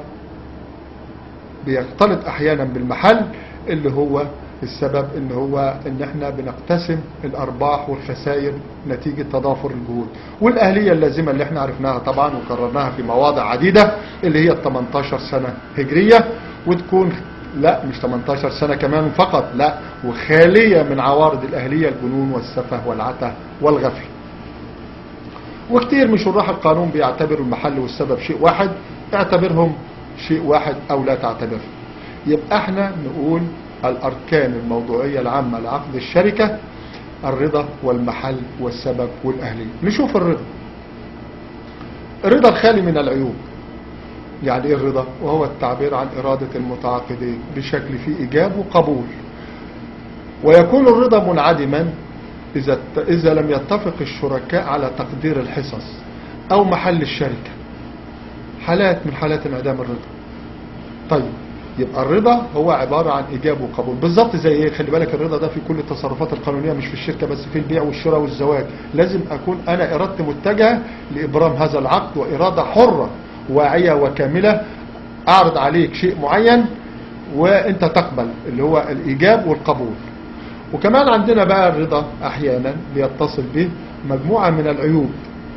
بيختلط احيانا بالمحل اللي هو السبب ان هو ان احنا بنقتسم الارباح والخسائر نتيجة تضافر الجهود والاهلية اللازمة اللي احنا عرفناها طبعا وكررناها في مواضع عديدة اللي هي ال 18 سنة هجرية وتكون لا مش 18 سنة كمان فقط لا وخالية من عوارض الاهلية الجنون والسفه والعته والغفل وكتير من شراح القانون بيعتبروا المحل والسبب شيء واحد اعتبرهم شيء واحد او لا تعتبر يبقى احنا نقول الاركان الموضوعية العامة لعقد الشركة الرضا والمحل والسبب والاهلية نشوف الرضا الرضا الخالي من العيوب يعني ايه الرضا وهو التعبير عن ارادة المتعاقدين بشكل فيه ايجاب وقبول ويكون الرضا منعدما إذا إذا لم يتفق الشركاء على تقدير الحصص أو محل الشركة حالات من حالات انعدام الرضا طيب يبقى الرضا هو عبارة عن إيجاب وقبول بالظبط زي إيه خلي بالك الرضا ده في كل التصرفات القانونية مش في الشركة بس في البيع والشراء والزواج لازم أكون أنا إرادتي متجهة لإبرام هذا العقد وإرادة حرة واعية وكاملة اعرض عليك شيء معين وانت تقبل اللي هو الايجاب والقبول وكمان عندنا بقى الرضا احيانا بيتصل به مجموعة من العيوب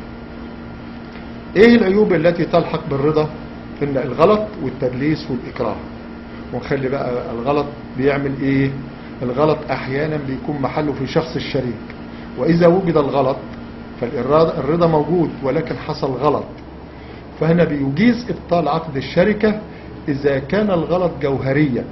ايه العيوب التي تلحق بالرضا ان الغلط والتدليس والاكراه ونخلي بقى الغلط بيعمل ايه الغلط احيانا بيكون محله في شخص الشريك واذا وجد الغلط فالرضا موجود ولكن حصل غلط فهنا بيجيز ابطال عقد الشركة اذا كان الغلط جوهريا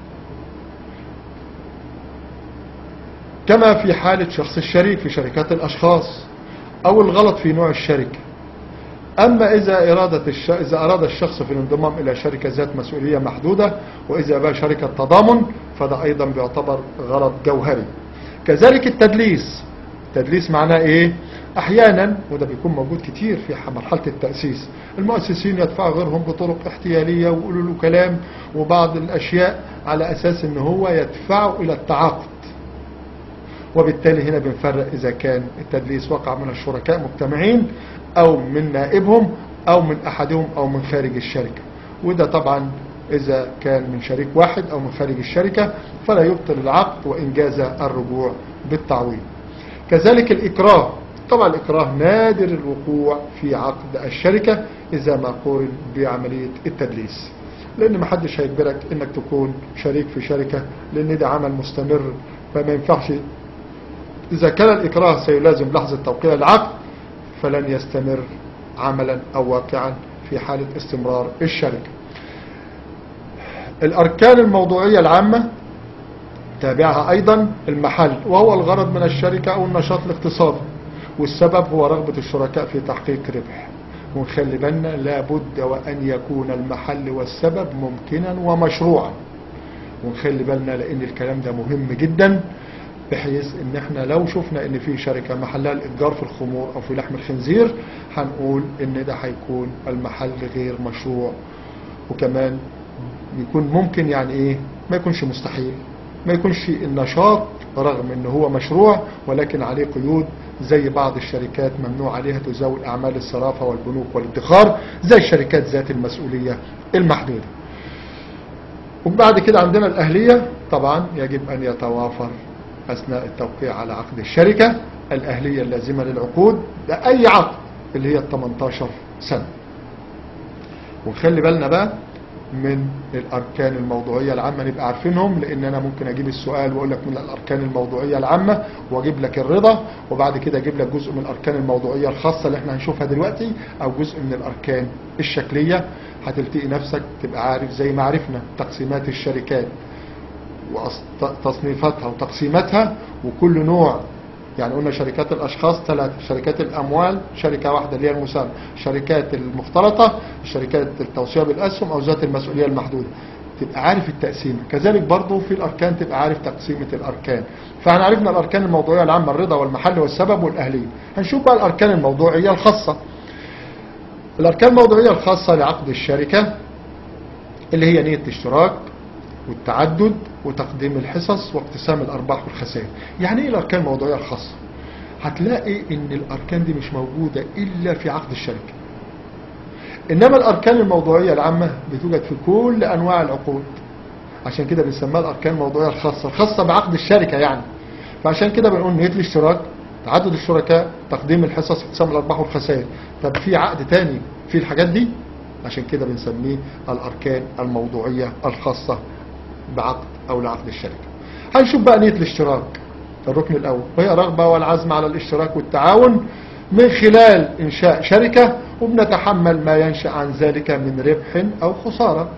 كما في حالة شخص الشريك في شركات الاشخاص او الغلط في نوع الشركة أما إذا, إرادة الش... إذا أراد الشخص في الانضمام إلى شركة ذات مسؤولية محدودة وإذا بقى شركة تضامن فده أيضا بيعتبر غلط جوهري كذلك التدليس التدليس معناه إيه أحيانا وده بيكون موجود كتير في مرحلة التأسيس المؤسسين يدفعوا غيرهم بطرق احتيالية ويقولوا له كلام وبعض الأشياء على أساس إن هو يدفعه إلى التعاقد وبالتالي هنا بنفرق إذا كان التدليس وقع من الشركاء مجتمعين أو من نائبهم أو من أحدهم أو من خارج الشركة وده طبعا إذا كان من شريك واحد أو من خارج الشركة فلا يبطل العقد وإن جاز الرجوع بالتعويض كذلك الإكراه طبعا الإكراه نادر الوقوع في عقد الشركة إذا ما قورن بعملية التدليس لأن ما حدش هيجبرك إنك تكون شريك في شركة لأن ده عمل مستمر فما ينفعش إذا كان الإكراه سيلازم لحظة توقيع العقد فلن يستمر عملا أو واقعا في حالة استمرار الشركة الأركان الموضوعية العامة تابعها أيضا المحل وهو الغرض من الشركة أو النشاط الاقتصادي والسبب هو رغبة الشركاء في تحقيق ربح ونخلي بالنا لابد وأن يكون المحل والسبب ممكنا ومشروعا ونخلي بالنا لأن الكلام ده مهم جدا بحيث ان احنا لو شفنا ان في شركة محلها الاتجار في الخمور او في لحم الخنزير هنقول ان ده هيكون المحل غير مشروع وكمان يكون ممكن يعني ايه ما يكونش مستحيل ما يكونش النشاط رغم ان هو مشروع ولكن عليه قيود زي بعض الشركات ممنوع عليها تزاول اعمال الصرافة والبنوك والادخار زي الشركات ذات المسؤولية المحدودة وبعد كده عندنا الاهلية طبعا يجب ان يتوافر أثناء التوقيع على عقد الشركة الأهلية اللازمة للعقود لأي عقد اللي هي ال 18 سنة ونخلي بالنا بقى من الأركان الموضوعية العامة نبقى عارفينهم لأن أنا ممكن أجيب السؤال وأقول لك من الأركان الموضوعية العامة وأجيب لك الرضا وبعد كده أجيب لك جزء من الأركان الموضوعية الخاصة اللي احنا هنشوفها دلوقتي أو جزء من الأركان الشكلية هتلتقي نفسك تبقى عارف زي ما عرفنا تقسيمات الشركات وتصنيفاتها وتقسيماتها وكل نوع يعني قلنا شركات الأشخاص ثلاثة شركات الأموال شركة واحدة اللي هي المساهمة شركات المختلطة شركات التوصية بالأسهم أو ذات المسؤولية المحدودة تبقى عارف التقسيم كذلك برضو في الأركان تبقى عارف تقسيمة الأركان فاحنا عرفنا الأركان الموضوعية العامة الرضا والمحل والسبب والأهلية هنشوف بقى الأركان الموضوعية الخاصة الأركان الموضوعية الخاصة لعقد الشركة اللي هي نية الاشتراك والتعدد وتقديم الحصص واقتسام الأرباح والخسائر يعني ايه الأركان الموضوعية الخاصة هتلاقي ان الأركان دي مش موجودة إلا في عقد الشركة إنما الأركان الموضوعية العامة بتوجد في كل أنواع العقود عشان كده بنسميها الأركان الموضوعية الخاصة الخاصة بعقد الشركة يعني فعشان كده بنقول نية الاشتراك تعدد الشركاء تقديم الحصص اقتسام الأرباح والخسائر طب في عقد تاني في الحاجات دي عشان كده بنسميه الأركان الموضوعية الخاصة بعقد أو لعقد الشركة هنشوف بقى نية الاشتراك الركن الأول وهي رغبة والعزم على الاشتراك والتعاون من خلال إنشاء شركة وبنتحمل ما ينشأ عن ذلك من ربح أو خسارة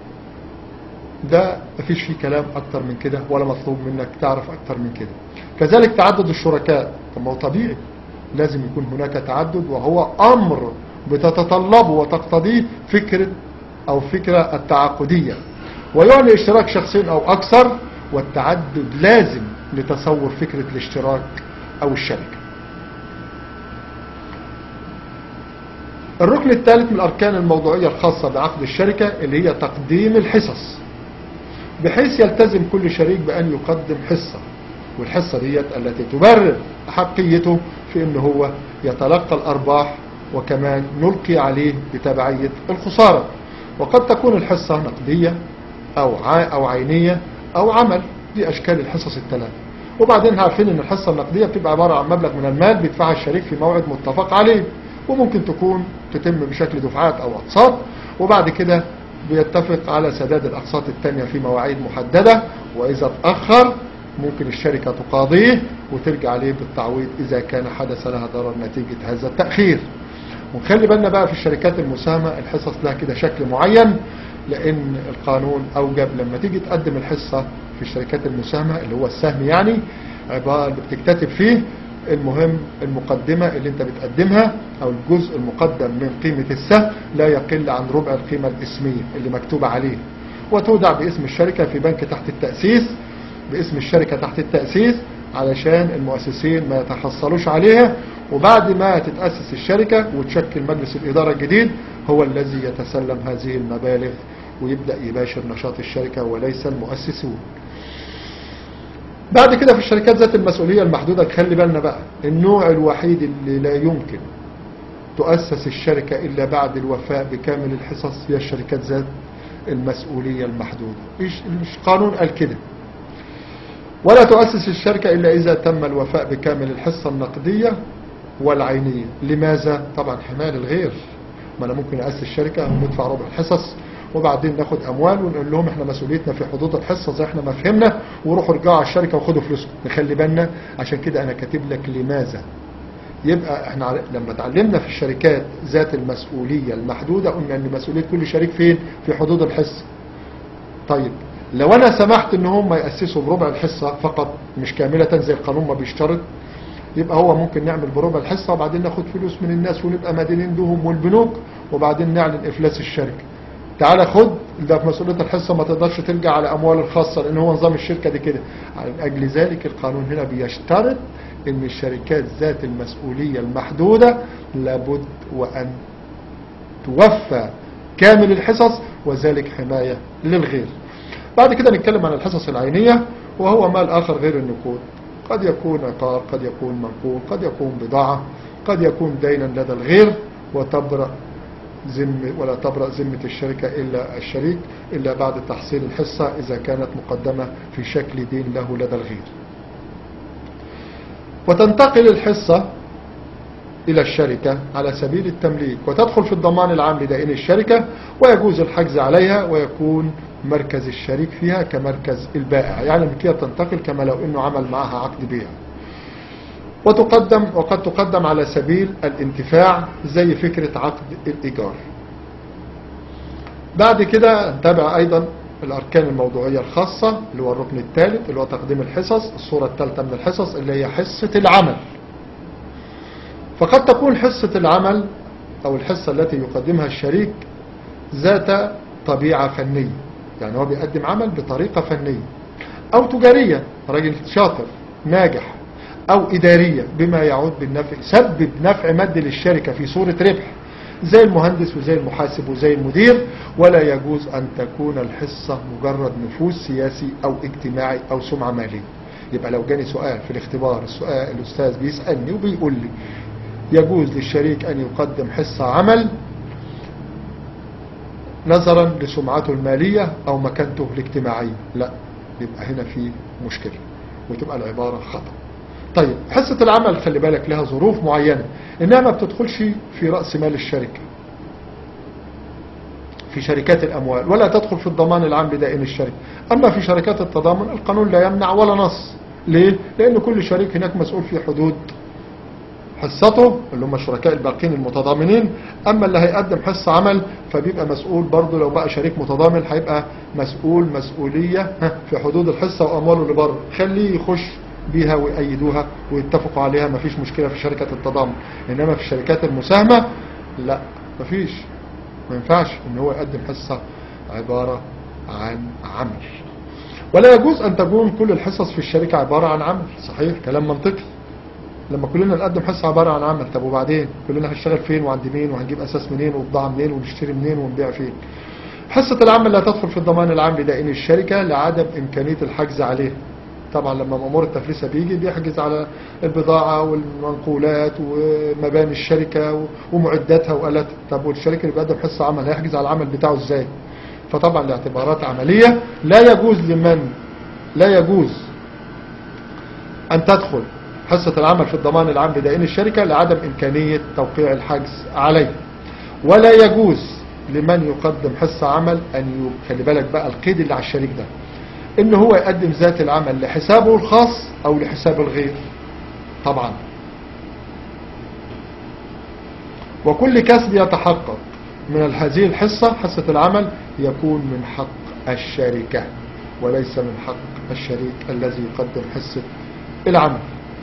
ده مفيش فيه كلام أكتر من كده ولا مطلوب منك تعرف أكتر من كده كذلك تعدد الشركاء طب ما هو طبيعي لازم يكون هناك تعدد وهو أمر بتتطلبه وتقتضيه فكرة أو فكرة التعاقدية ويعني اشتراك شخصين أو أكثر والتعدد لازم لتصور فكرة الاشتراك أو الشركة الركن الثالث من الأركان الموضوعية الخاصة بعقد الشركة اللي هي تقديم الحصص بحيث يلتزم كل شريك بأن يقدم حصة والحصة ديت التي تبرر حقيته في أنه هو يتلقى الأرباح وكمان نلقي عليه بتبعية الخسارة وقد تكون الحصة نقدية أو أو عينية أو عمل دي أشكال الحصص الثلاثة وبعدين عارفين ان الحصة النقدية بتبقى عبارة عن مبلغ من المال بيدفعها الشريك في موعد متفق عليه وممكن تكون تتم بشكل دفعات او اقساط وبعد كده بيتفق على سداد الاقساط الثانية في مواعيد محددة واذا اتأخر ممكن الشركة تقاضيه وترجع عليه بالتعويض اذا كان حدث لها ضرر نتيجة هذا التأخير ونخلي بالنا بقى في الشركات المساهمة الحصص لها كده شكل معين لان القانون اوجب لما تيجي تقدم الحصة في الشركات المساهمة اللي هو السهم يعني عبارة بتكتتب فيه المهم المقدمة اللي انت بتقدمها او الجزء المقدم من قيمة السهم لا يقل عن ربع القيمة الاسمية اللي مكتوبة عليه وتودع باسم الشركة في بنك تحت التأسيس باسم الشركة تحت التأسيس علشان المؤسسين ما يتحصلوش عليها وبعد ما تتأسس الشركة وتشكل مجلس الإدارة الجديد هو الذي يتسلم هذه المبالغ ويبدأ يباشر نشاط الشركة وليس المؤسسون بعد كده في الشركات ذات المسؤولية المحدودة خلي بالنا بقى النوع الوحيد اللي لا يمكن تؤسس الشركة إلا بعد الوفاء بكامل الحصص هي الشركات ذات المسؤولية المحدودة إيش القانون قال كده ولا تؤسس الشركة إلا إذا تم الوفاء بكامل الحصة النقدية والعينية لماذا؟ طبعا حماية الغير ما أنا ممكن أسس شركة وندفع ربع الحصص وبعدين ناخد اموال ونقول لهم احنا مسؤوليتنا في حدود الحصه زي احنا ما فهمنا وروحوا ارجعوا على الشركه وخدوا فلوسكم نخلي بالنا عشان كده انا كاتب لك لماذا يبقى احنا لما اتعلمنا في الشركات ذات المسؤوليه المحدوده قلنا ان مسؤوليه كل شريك فين في حدود الحصه طيب لو انا سمحت ان هم ياسسوا بربع الحصه فقط مش كامله زي القانون ما بيشترط يبقى هو ممكن نعمل بربع الحصه وبعدين ناخد فلوس من الناس ونبقى مدينين بهم والبنوك وبعدين نعلن افلاس الشركه تعالى خد ده في مسؤولية الحصة ما تقدرش ترجع على أموال الخاصة لأن هو نظام الشركة دي كده على أجل ذلك القانون هنا بيشترط أن الشركات ذات المسؤولية المحدودة لابد وأن توفى كامل الحصص وذلك حماية للغير بعد كده نتكلم عن الحصص العينية وهو مال آخر غير النقود قد يكون عقار قد يكون منقول قد يكون بضاعة قد يكون دينا لدى الغير وتبرأ ذم ولا تبرأ ذمة الشركة إلا الشريك إلا بعد تحصيل الحصة إذا كانت مقدمة في شكل دين له لدى الغير وتنتقل الحصة إلى الشركة على سبيل التمليك وتدخل في الضمان العام لدائن الشركة ويجوز الحجز عليها ويكون مركز الشريك فيها كمركز البائع يعني الملكية تنتقل كما لو أنه عمل معها عقد بيع وتقدم وقد تقدم على سبيل الانتفاع زي فكرة عقد الإيجار بعد كده نتابع أيضا الأركان الموضوعية الخاصة اللي هو الركن الثالث اللي هو تقديم الحصص الصورة الثالثة من الحصص اللي هي حصة العمل فقد تكون حصة العمل أو الحصة التي يقدمها الشريك ذات طبيعة فنية يعني هو بيقدم عمل بطريقة فنية أو تجارية راجل شاطر ناجح أو إدارية بما يعود بالنفع سبب نفع مادي للشركة في صورة ربح زي المهندس وزي المحاسب وزي المدير ولا يجوز أن تكون الحصة مجرد نفوذ سياسي أو اجتماعي أو سمعة مالية يبقى لو جاني سؤال في الاختبار السؤال الأستاذ بيسألني وبيقول لي يجوز للشريك أن يقدم حصة عمل نظرا لسمعته المالية أو مكانته الاجتماعية لا يبقى هنا في مشكلة وتبقى العبارة خطأ طيب حصة العمل خلي بالك لها ظروف معينة إنها ما بتدخلش في رأس مال الشركة في شركات الأموال ولا تدخل في الضمان العام لدائن الشركة أما في شركات التضامن القانون لا يمنع ولا نص ليه؟ لأن كل شريك هناك مسؤول في حدود حصته اللي هم الشركاء الباقين المتضامنين أما اللي هيقدم حصة عمل فبيبقى مسؤول برضه لو بقى شريك متضامن هيبقى مسؤول مسؤولية في حدود الحصة وأمواله اللي بره خليه يخش بيها ويأيدوها ويتفقوا عليها مفيش مشكلة في شركة التضامن إنما في الشركات المساهمة لا مفيش ما ينفعش إن هو يقدم حصة عبارة عن عمل ولا يجوز أن تكون كل الحصص في الشركة عبارة عن عمل صحيح كلام منطقي لما كلنا نقدم حصة عبارة عن عمل طب وبعدين كلنا هنشتغل فين وعند مين وهنجيب أساس منين وبضاعة منين ونشتري منين ونبيع فين حصة العمل لا تدخل في الضمان العام لدائن الشركة لعدم إمكانية الحجز عليه طبعا لما مأمور التفليسة بيجي بيحجز على البضاعة والمنقولات ومباني الشركة و- ومعداتها وآلاتها طب والشركة اللي بيقدم حصة عمل هيحجز على العمل بتاعه ازاي فطبعا لاعتبارات عملية لا يجوز لمن لا يجوز أن تدخل حصة العمل في الضمان العام بدائن الشركة لعدم إمكانية توقيع الحجز عليه ولا يجوز لمن يقدم حصة عمل أن ي- خلي بالك بقى القيد اللي على الشريك ده إن هو يقدم ذات العمل لحسابه الخاص أو لحساب الغير طبعا وكل كسب يتحقق من هذه الحصة حصة العمل يكون من حق الشركة وليس من حق الشريك الذي يقدم حصة العمل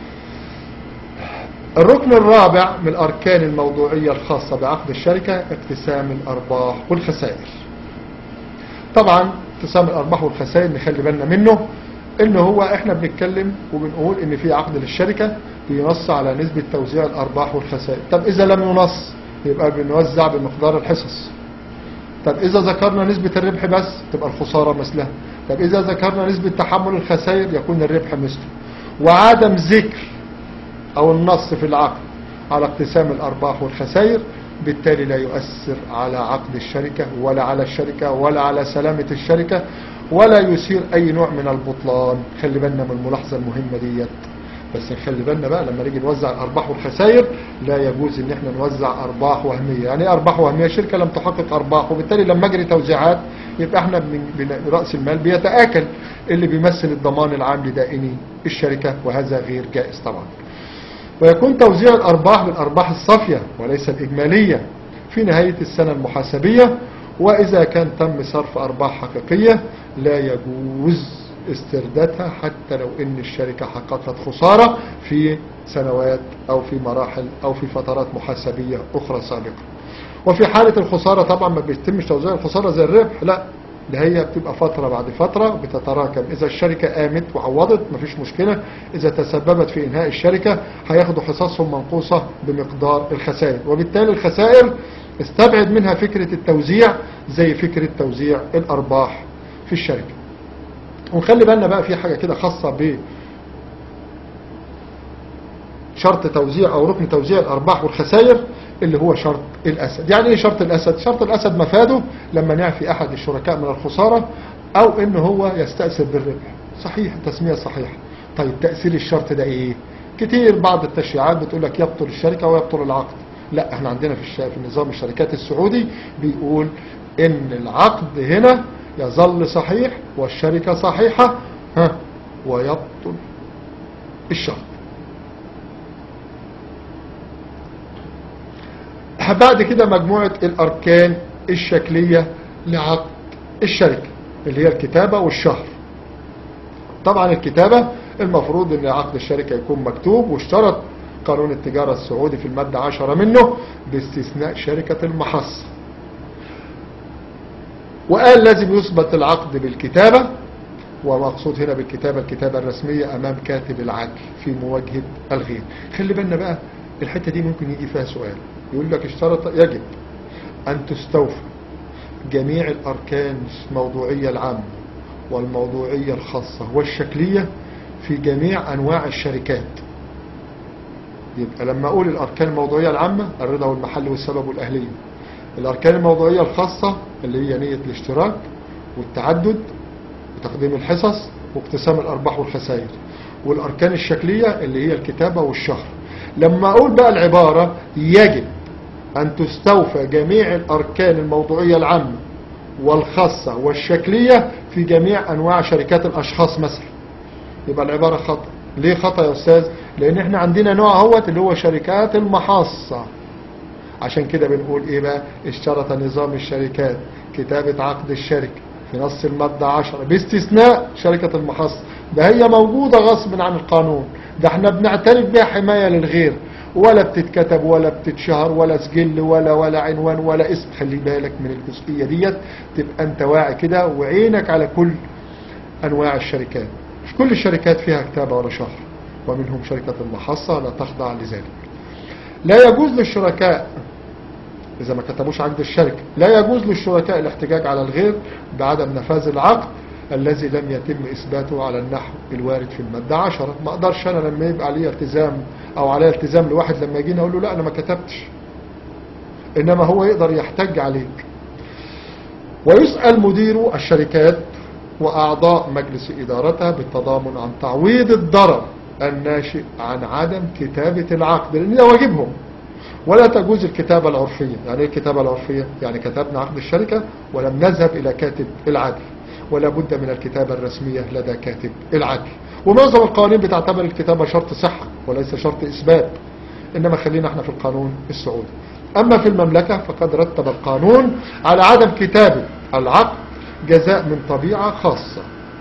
الركن الرابع من الأركان الموضوعية الخاصة بعقد الشركة اقتسام الأرباح والخسائر طبعا اقتسام الأرباح والخسائر نخلي بالنا منه إن هو إحنا بنتكلم وبنقول إن في عقد للشركة بينص على نسبة توزيع الأرباح والخسائر طب إذا لم ينص يبقى بنوزع بمقدار الحصص طب إذا ذكرنا نسبة الربح بس تبقى الخسارة مثلها طب إذا ذكرنا نسبة تحمل الخسائر يكون الربح مثله وعدم ذكر أو النص في العقد على اقتسام الأرباح والخسائر بالتالي لا يؤثر على عقد الشركة ولا على الشركة ولا على سلامة الشركة ولا يثير أي نوع من البطلان خلي بالنا من الملاحظة المهمة ديت بس نخلي بالنا بقى لما نيجي نوزع الأرباح والخسائر لا يجوز إن احنا نوزع أرباح وهمية يعني إيه أرباح وهمية شركة لم تحقق أرباح وبالتالي لما أجري توزيعات يبقى احنا من من رأس المال بيتآكل اللي بيمثل الضمان العام لدائني الشركة وهذا غير جائز طبعا ويكون توزيع الأرباح بالأرباح الصافية وليس الإجمالية في نهاية السنة المحاسبية وإذا كان تم صرف أرباح حقيقية لا يجوز استردادها حتى لو ان الشركة حققت خسارة في سنوات او في مراحل او في فترات محاسبية اخرى سابقة وفي حالة الخسارة طبعا ما بيتمش توزيع الخسارة زي الربح لا ده هي بتبقى فترة بعد فترة بتتراكم إذا الشركة قامت وعوضت مفيش مشكلة إذا تسببت في إنهاء الشركة هياخدوا حصصهم منقوصة بمقدار الخسائر وبالتالي الخسائر استبعد منها فكرة التوزيع زي فكرة توزيع الأرباح في الشركة ونخلي بالنا بقى في حاجة كده خاصة ب شرط توزيع او ركن توزيع الارباح والخسائر اللي هو شرط الاسد يعني ايه شرط الاسد شرط الاسد مفاده لما نعفي احد الشركاء من الخسارة او ان هو يستأثر بالربح صحيح تسمية صحيحة طيب تأثير الشرط ده ايه كتير بعض التشريعات بتقول لك يبطل الشركة ويبطل العقد لا احنا عندنا في, الش... في نظام الشركات السعودي بيقول ان العقد هنا يظل صحيح والشركة صحيحة ها ويبطل الشرط بعد كده مجموعة الأركان الشكلية لعقد الشركة اللي هي الكتابة والشهر طبعا الكتابة المفروض ان عقد الشركة يكون مكتوب واشترط قانون التجارة السعودي في المادة عشرة منه باستثناء شركة المحصة وقال لازم يثبت العقد بالكتابة ومقصود هنا بالكتابة الكتابة الرسمية أمام كاتب العدل في مواجهة الغير خلي بالنا بقى الحتة دي ممكن يجي فيها سؤال يقول لك اشترط يجب أن تستوفى جميع الأركان الموضوعية العامة والموضوعية الخاصة والشكلية في جميع أنواع الشركات يبقى لما أقول الأركان الموضوعية العامة الرضا والمحل والسبب والأهلية الأركان الموضوعية الخاصة اللي هي نية الاشتراك والتعدد وتقديم الحصص واقتسام الأرباح والخسائر والأركان الشكلية اللي هي الكتابة والشهر لما أقول بقى العبارة يجب أن تستوفى جميع الأركان الموضوعية العامة والخاصة والشكلية في جميع أنواع شركات الأشخاص مثلا يبقى العبارة خطأ ليه خطأ يا أستاذ لأن احنا عندنا نوع اهوت اللي هو شركات المحاصة عشان كده بنقول ايه بقى اشترط نظام الشركات كتابة عقد الشركة في نص المادة 10 باستثناء شركة المحاصة ده هي موجودة غصب عن القانون ده احنا بنعترف بها حماية للغير ولا بتتكتب ولا بتتشهر ولا سجل ولا ولا عنوان ولا اسم خلي بالك من الجزئية ديت تبقى انت واعي كده وعينك على كل انواع الشركات مش كل الشركات فيها كتابة ولا شهر ومنهم شركة المحصة لا تخضع لذلك لا يجوز للشركاء إذا ما كتبوش عقد الشركة لا يجوز للشركاء الاحتجاج على الغير بعدم نفاذ العقد الذي لم يتم إثباته على النحو الوارد في المادة عشرة ما أقدرش أنا لما يبقى عليه التزام أو عليه التزام لواحد لما يجينا أقول له لا أنا ما كتبتش إنما هو يقدر يحتج عليك ويسأل مدير الشركات وأعضاء مجلس إدارتها بالتضامن عن تعويض الضرر الناشئ عن عدم كتابة العقد لأن ده واجبهم ولا تجوز الكتابة العرفية يعني ايه الكتابة العرفية يعني كتبنا عقد الشركة ولم نذهب إلى كاتب العدل ولا بد من الكتابة الرسمية لدى كاتب العدل ومعظم القوانين بتعتبر الكتابة شرط صحة وليس شرط إثبات إنما خلينا احنا في القانون السعودي أما في المملكة فقد رتب القانون على عدم كتابة العقد جزاء من طبيعة خاصة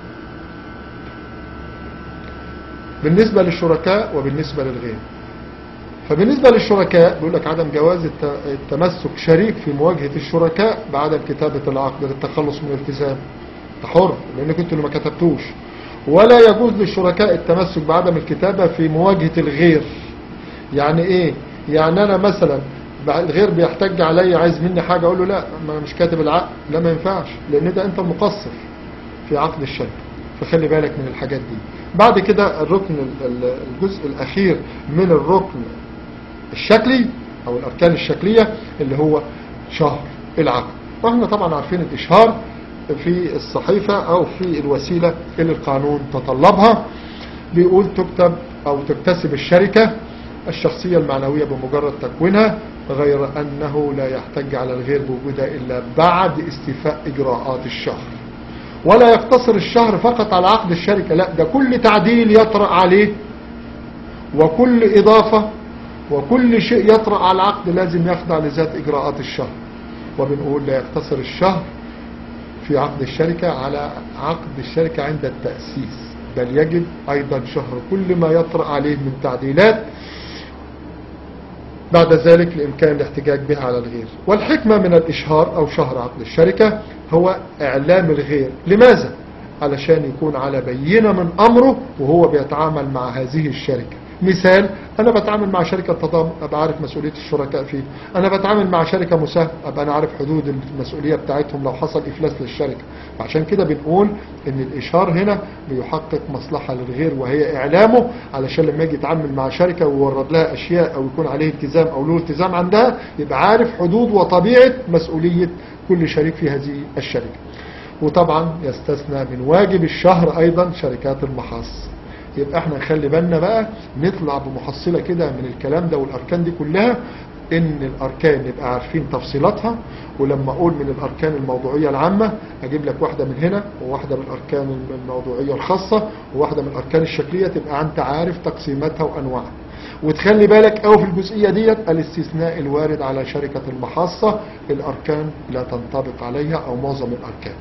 بالنسبة للشركاء وبالنسبة للغير فبالنسبة للشركاء بيقول لك عدم جواز الت- التمسك شريك في مواجهة الشركاء بعدم كتابة العقد للتخلص من الالتزام انت حر لانك انتوا اللي ما كتبتوش ولا يجوز للشركاء التمسك بعدم الكتابة في مواجهة الغير يعني ايه يعني انا مثلا بع- الغير بيحتج عليا عايز مني حاجة اقول له لا ما أنا مش كاتب العقد لا ما ينفعش لان ده انت مقصر في عقد الشركة فخلي بالك من الحاجات دي بعد كده الركن ال- ال- الجزء الاخير من الركن الشكلي او الاركان الشكلية اللي هو شهر العقد واحنا طبعا عارفين الاشهار في الصحيفة او في الوسيلة اللي القانون تطلبها بيقول تكتب او تكتسب الشركة الشخصية المعنوية بمجرد تكوينها غير انه لا يحتج على الغير بوجودها الا بعد استيفاء اجراءات الشهر ولا يقتصر الشهر فقط على عقد الشركة لا ده كل تعديل يطرأ عليه وكل إضافة وكل شيء يطرأ على العقد لازم يخضع لذات إجراءات الشهر وبنقول لا يقتصر الشهر في عقد الشركة على عقد الشركة عند التأسيس بل يجب أيضا شهر كل ما يطرأ عليه من تعديلات بعد ذلك لإمكان الاحتجاج بها على الغير والحكمة من الإشهار أو شهر عقد الشركة هو إعلام الغير لماذا؟ علشان يكون على بينة من أمره وهو بيتعامل مع هذه الشركة مثال أنا بتعامل مع شركة تضامن أبقى عارف مسؤولية الشركاء فيه أنا بتعامل مع شركة مساهمة أبقى أنا عارف حدود المسؤولية بتاعتهم لو حصل إفلاس للشركة عشان كده بنقول إن الإشهار هنا بيحقق مصلحة للغير وهي إعلامه علشان لما يجي يتعامل مع شركة ويورد لها أشياء أو يكون عليه التزام أو له التزام عندها يبقى عارف حدود وطبيعة مسؤولية كل شريك في هذه الشركة وطبعا يستثنى من واجب الشهر أيضا شركات المحاص يبقى احنا نخلي بالنا بقى نطلع بمحصلة كده من الكلام ده والأركان دي كلها ان الأركان نبقى عارفين تفصيلاتها ولما أقول من الأركان الموضوعية العامة أجيب لك واحدة من هنا وواحدة من الأركان الموضوعية الخاصة وواحدة من الأركان الشكلية تبقى أنت عارف تقسيماتها وأنواعها وتخلي بالك أو في الجزئية ديت الاستثناء الوارد على شركة المحاصة الأركان لا تنطبق عليها أو معظم الأركان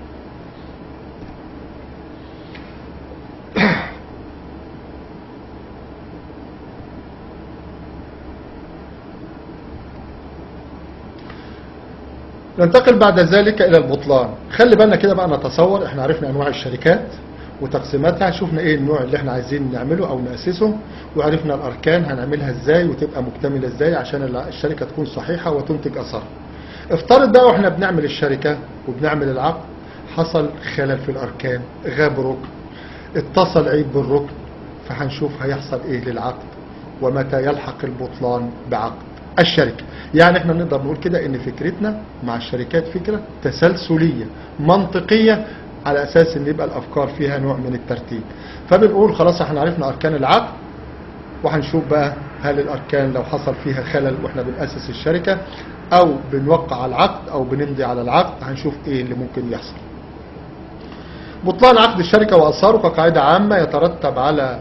ننتقل بعد ذلك إلى البطلان خلي بالنا كده بقى نتصور احنا عرفنا أنواع الشركات وتقسيماتها شفنا ايه النوع اللي احنا عايزين نعمله او نأسسه وعرفنا الاركان هنعملها ازاي وتبقى مكتملة ازاي عشان الشركة تكون صحيحة وتنتج اثر افترض بقى واحنا بنعمل الشركة وبنعمل العقد حصل خلل في الاركان غاب ركن اتصل عيب بالركن فهنشوف هيحصل ايه للعقد ومتى يلحق البطلان بعقد الشركة يعني احنا نقدر نقول كده ان فكرتنا مع الشركات فكرة تسلسلية منطقية على اساس ان يبقى الافكار فيها نوع من الترتيب فبنقول خلاص احنا عرفنا اركان العقد وهنشوف بقى هل الاركان لو حصل فيها خلل واحنا بنأسس الشركة او بنوقع على العقد او بنمضي على العقد هنشوف ايه اللي ممكن يحصل بطلان عقد الشركة واثاره كقاعدة عامة يترتب على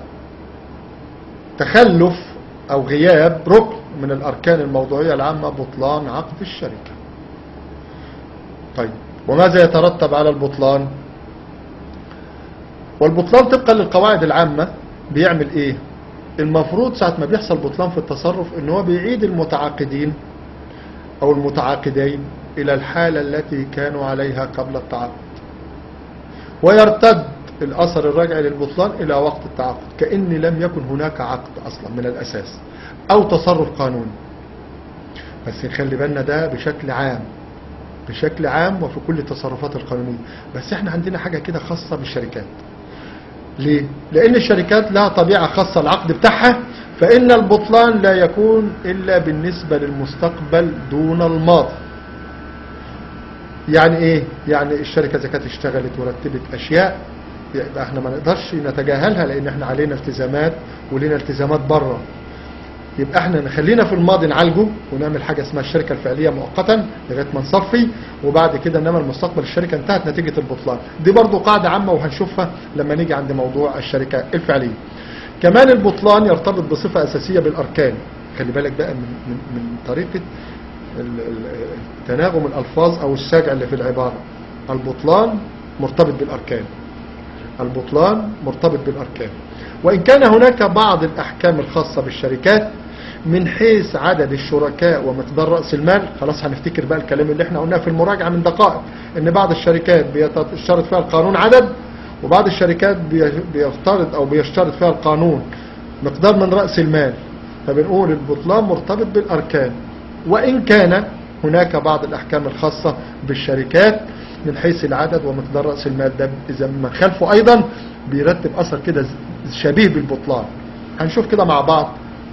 تخلف او غياب ركن من الاركان الموضوعية العامة بطلان عقد الشركة طيب وماذا يترتب على البطلان والبطلان طبقا للقواعد العامة بيعمل ايه المفروض ساعة ما بيحصل بطلان في التصرف ان هو بيعيد المتعاقدين او المتعاقدين الى الحالة التي كانوا عليها قبل التعاقد ويرتد الاثر الراجعي للبطلان الى وقت التعاقد كأن لم يكن هناك عقد اصلا من الاساس او تصرف قانوني بس نخلي بالنا ده بشكل عام بشكل عام وفي كل التصرفات القانونية بس احنا عندنا حاجة كده خاصة بالشركات ليه؟ لأن الشركات لها طبيعة خاصة العقد بتاعها فإن البطلان لا يكون إلا بالنسبة للمستقبل دون الماضي يعني ايه يعني الشركة اذا كانت اشتغلت ورتبت اشياء يبقى احنا ما نقدرش نتجاهلها لان احنا علينا التزامات ولينا التزامات بره يبقى احنا نخلينا في الماضي نعالجه ونعمل حاجة اسمها الشركة الفعلية مؤقتا لغاية ما نصفي وبعد كده انما المستقبل الشركة انتهت نتيجة البطلان دي برضو قاعدة عامة وهنشوفها لما نيجي عند موضوع الشركة الفعلية كمان البطلان يرتبط بصفة اساسية بالاركان خلي بالك بقى من, من, من طريقة ال- ال- تناغم الألفاظ أو السجع اللي في العبارة البطلان مرتبط بالأركان البطلان مرتبط بالأركان وإن كان هناك بعض الأحكام الخاصة بالشركات من حيث عدد الشركاء ومقدار رأس المال خلاص هنفتكر بقى الكلام اللي احنا قلناه في المراجعة من دقائق ان بعض الشركات بيشترط فيها القانون عدد وبعض الشركات بي- بيفترض او بيشترط فيها القانون مقدار من رأس المال فبنقول البطلان مرتبط بالأركان وإن كان هناك بعض الأحكام الخاصة بالشركات من حيث العدد ومقدار رأس المال ده إذا ما خلفه أيضا بيرتب أثر كده ز- شبيه بالبطلان هنشوف كده مع بعض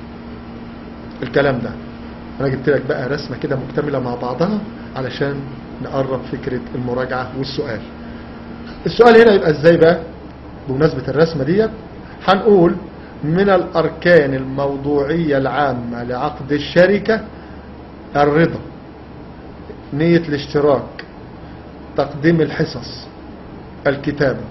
الكلام ده أنا جبت لك بقى رسمة كده مكتملة مع بعضها علشان نقرب فكرة المراجعة والسؤال السؤال هنا يبقى ازاي بقى بمناسبة الرسمة ديت هنقول من الأركان الموضوعية العامة لعقد الشركة الرضا نية الاشتراك تقديم الحصص الكتابة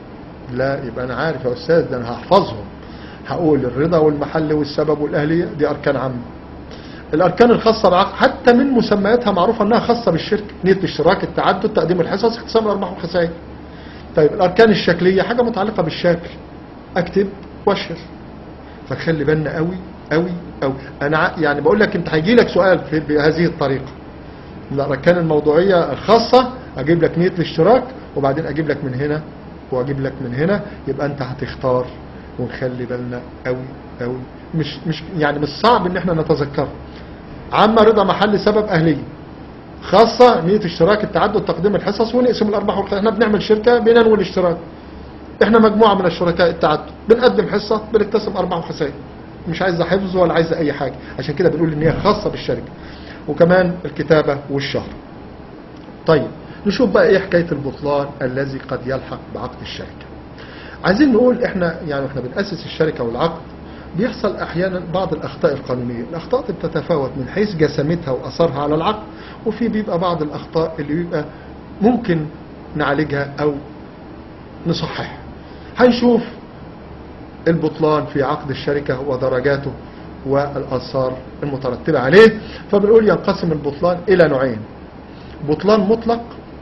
لا يبقى أنا عارف يا أستاذ ده أنا هحفظهم هقول الرضا والمحل والسبب والأهلية دي أركان عامة الأركان الخاصة بعقد حتى من مسمياتها معروفة أنها خاصة بالشركة نية الاشتراك التعدد تقديم الحصص اقسام الأرباح والخسائر طيب الأركان الشكلية حاجة متعلقة بالشكل أكتب واشر فخلي بالنا قوي قوي قوي أنا ع- يعني بقول لك أنت هيجي لك سؤال في بهذه الطريقة من الأركان الموضوعية الخاصة أجيب لك نية الاشتراك وبعدين أجيب لك من هنا وأجيب لك من هنا يبقى أنت هتختار ونخلي بالنا قوي قوي مش مش يعني مش صعب ان احنا نتذكره عامة رضا محل سبب أهلية خاصة نية اشتراك التعدد تقديم الحصص ونقسم الأرباح والخسائر احنا بنعمل شركة بننوي الاشتراك احنا مجموعة من الشركاء التعدد بنقدم حصة بنقتسم أرباح وخسائر مش عايزة حفظ ولا عايزة أي حاجة عشان كده بنقول إن هي خاصة بالشركة وكمان الكتابة والشهر طيب نشوف بقى ايه حكاية البطلان الذي قد يلحق بعقد الشركة عايزين نقول احنا يعني احنا بنأسس الشركة والعقد بيحصل احيانا بعض الاخطاء القانونية الاخطاء دي بتتفاوت من حيث جسامتها واثرها على العقد وفي بيبقى بعض الاخطاء اللي بيبقى ممكن نعالجها او نصححها هنشوف البطلان في عقد الشركة ودرجاته والآثار المترتبة عليه فبنقول ينقسم البطلان إلى نوعين بطلان مطلق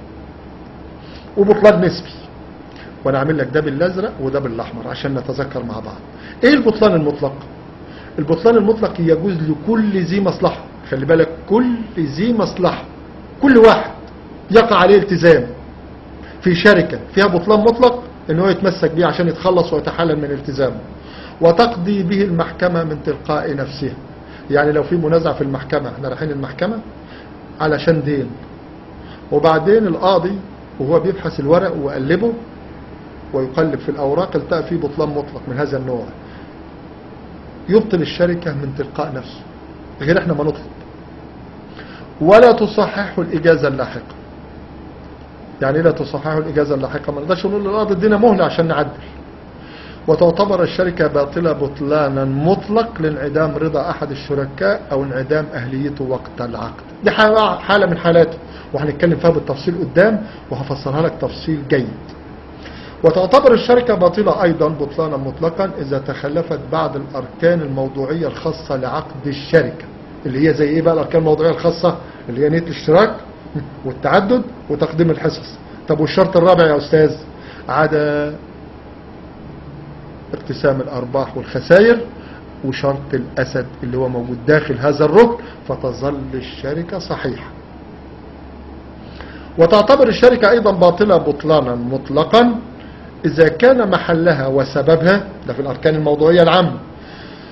وبطلان نسبي وانا عامل لك ده بالازرق وده بالاحمر عشان نتذكر مع بعض ايه البطلان المطلق البطلان المطلق يجوز لكل ذي مصلحة خلي بالك كل ذي مصلحة كل واحد يقع عليه التزام في شركة فيها بطلان مطلق ان هو يتمسك بيه عشان يتخلص ويتحلل من التزامه وتقضي به المحكمة من تلقاء نفسها يعني لو في منازع في المحكمة احنا رايحين المحكمة علشان دين وبعدين القاضي وهو بيبحث الورق ويقلبه ويقلب في الأوراق التقى فيه بطلان مطلق من هذا النوع يبطل الشركة من تلقاء نفسه غير احنا ما نطلب ولا تصححه الإجازة اللاحقة يعني لا تصححه الإجازة اللاحقة ما نقدرش نقول للقاضي ادينا مهلة عشان نعدل وتعتبر الشركة باطلة بطلانا مطلق لانعدام رضا أحد الشركاء أو انعدام أهليته وقت العقد دي حالة حالة من حالاته وهنتكلم فيها بالتفصيل قدام وهفسرها لك تفصيل جيد وتعتبر الشركة باطلة أيضا بطلانا مطلقا إذا تخلفت بعض الأركان الموضوعية الخاصة لعقد الشركة اللي هي زي إيه بقى الأركان الموضوعية الخاصة اللي هي نية الاشتراك والتعدد وتقديم الحصص طب والشرط الرابع يا أستاذ عدا اقتسام الأرباح والخسائر وشرط الأسد اللي هو موجود داخل هذا الركن فتظل الشركة صحيحة وتعتبر الشركة أيضا باطلة بطلانا مطلقا إذا كان محلها وسببها ده في الأركان الموضوعية العامة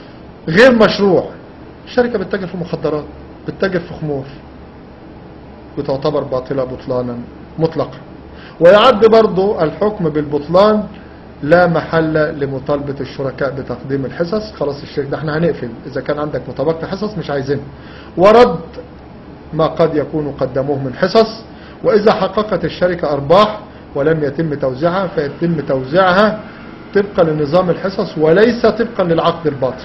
غير مشروع الشركة بتتاجر في مخدرات بتتاجر في خمور بتعتبر باطلة بطلانا مطلقا ويعد برضو الحكم بالبطلان لا محل لمطالبة الشركاء بتقديم الحصص خلاص الشركة ده احنا هنقفل اذا كان عندك مطابقة حصص مش عايزينها ورد ما قد يكون قدموه من حصص واذا حققت الشركة ارباح ولم يتم توزيعها فيتم توزيعها طبقا لنظام الحصص وليس طبقا للعقد الباطل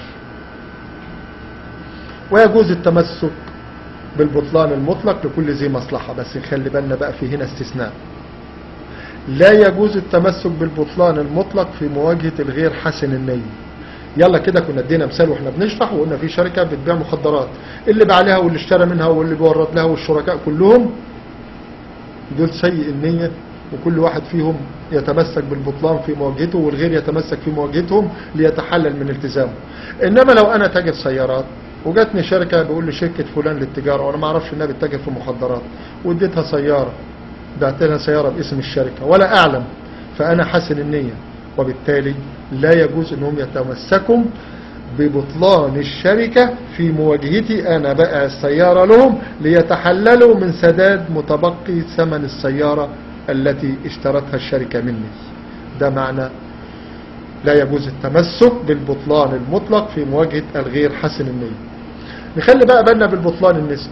ويجوز التمسك بالبطلان المطلق لكل ذي مصلحة بس نخلي بالنا بقى في هنا استثناء لا يجوز التمسك بالبطلان المطلق في مواجهة الغير حسن النية يلا كده كنا ادينا مثال واحنا بنشرح وقلنا في شركة بتبيع مخدرات اللي باع لها واللي اشترى منها واللي بيورد لها والشركاء كلهم دول سيء النية وكل واحد فيهم يتمسك بالبطلان في مواجهته والغير يتمسك في مواجهتهم ليتحلل من التزامه انما لو انا تاجر سيارات وجاتني شركة بيقول لي شركة فلان للتجارة وانا ما اعرفش انها بتتاجر في مخدرات واديتها سيارة بعت لها سيارة باسم الشركة ولا اعلم فانا حسن النية وبالتالي لا يجوز انهم يتمسكوا ببطلان الشركة في مواجهتي انا بقى السيارة لهم ليتحللوا من سداد متبقي ثمن السيارة التي اشترتها الشركة مني ده معنى لا يجوز التمسك بالبطلان المطلق في مواجهة الغير حسن النية نخلي بقى بالنا بالبطلان النسبي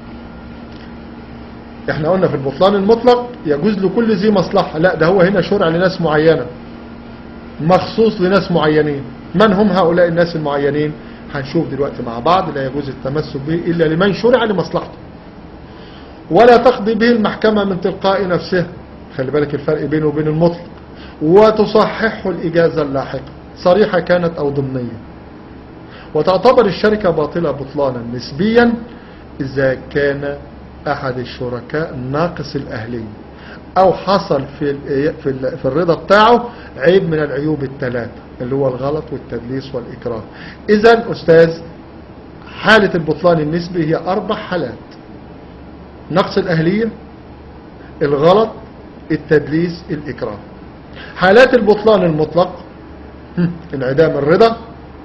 احنا قلنا في البطلان المطلق يجوز لكل ذي مصلحة لا ده هو هنا شرع لناس معينة مخصوص لناس معينين من هم هؤلاء الناس المعينين هنشوف دلوقتي مع بعض لا يجوز التمسك به إلا لمن شرع لمصلحته ولا تقضي به المحكمة من تلقاء نفسها خلي بالك الفرق بينه وبين المطلق وتصححه الإجازة اللاحقة صريحة كانت أو ضمنية وتعتبر الشركة باطلة بطلانا نسبيا إذا كان أحد الشركاء ناقص الأهلية أو حصل في في في الرضا بتاعه عيب من العيوب الثلاثة اللي هو الغلط والتدليس والإكراه إذا أستاذ حالة البطلان النسبي هي أربع حالات نقص الأهلية الغلط التدليس الإكراه حالات البطلان المطلق انعدام الرضا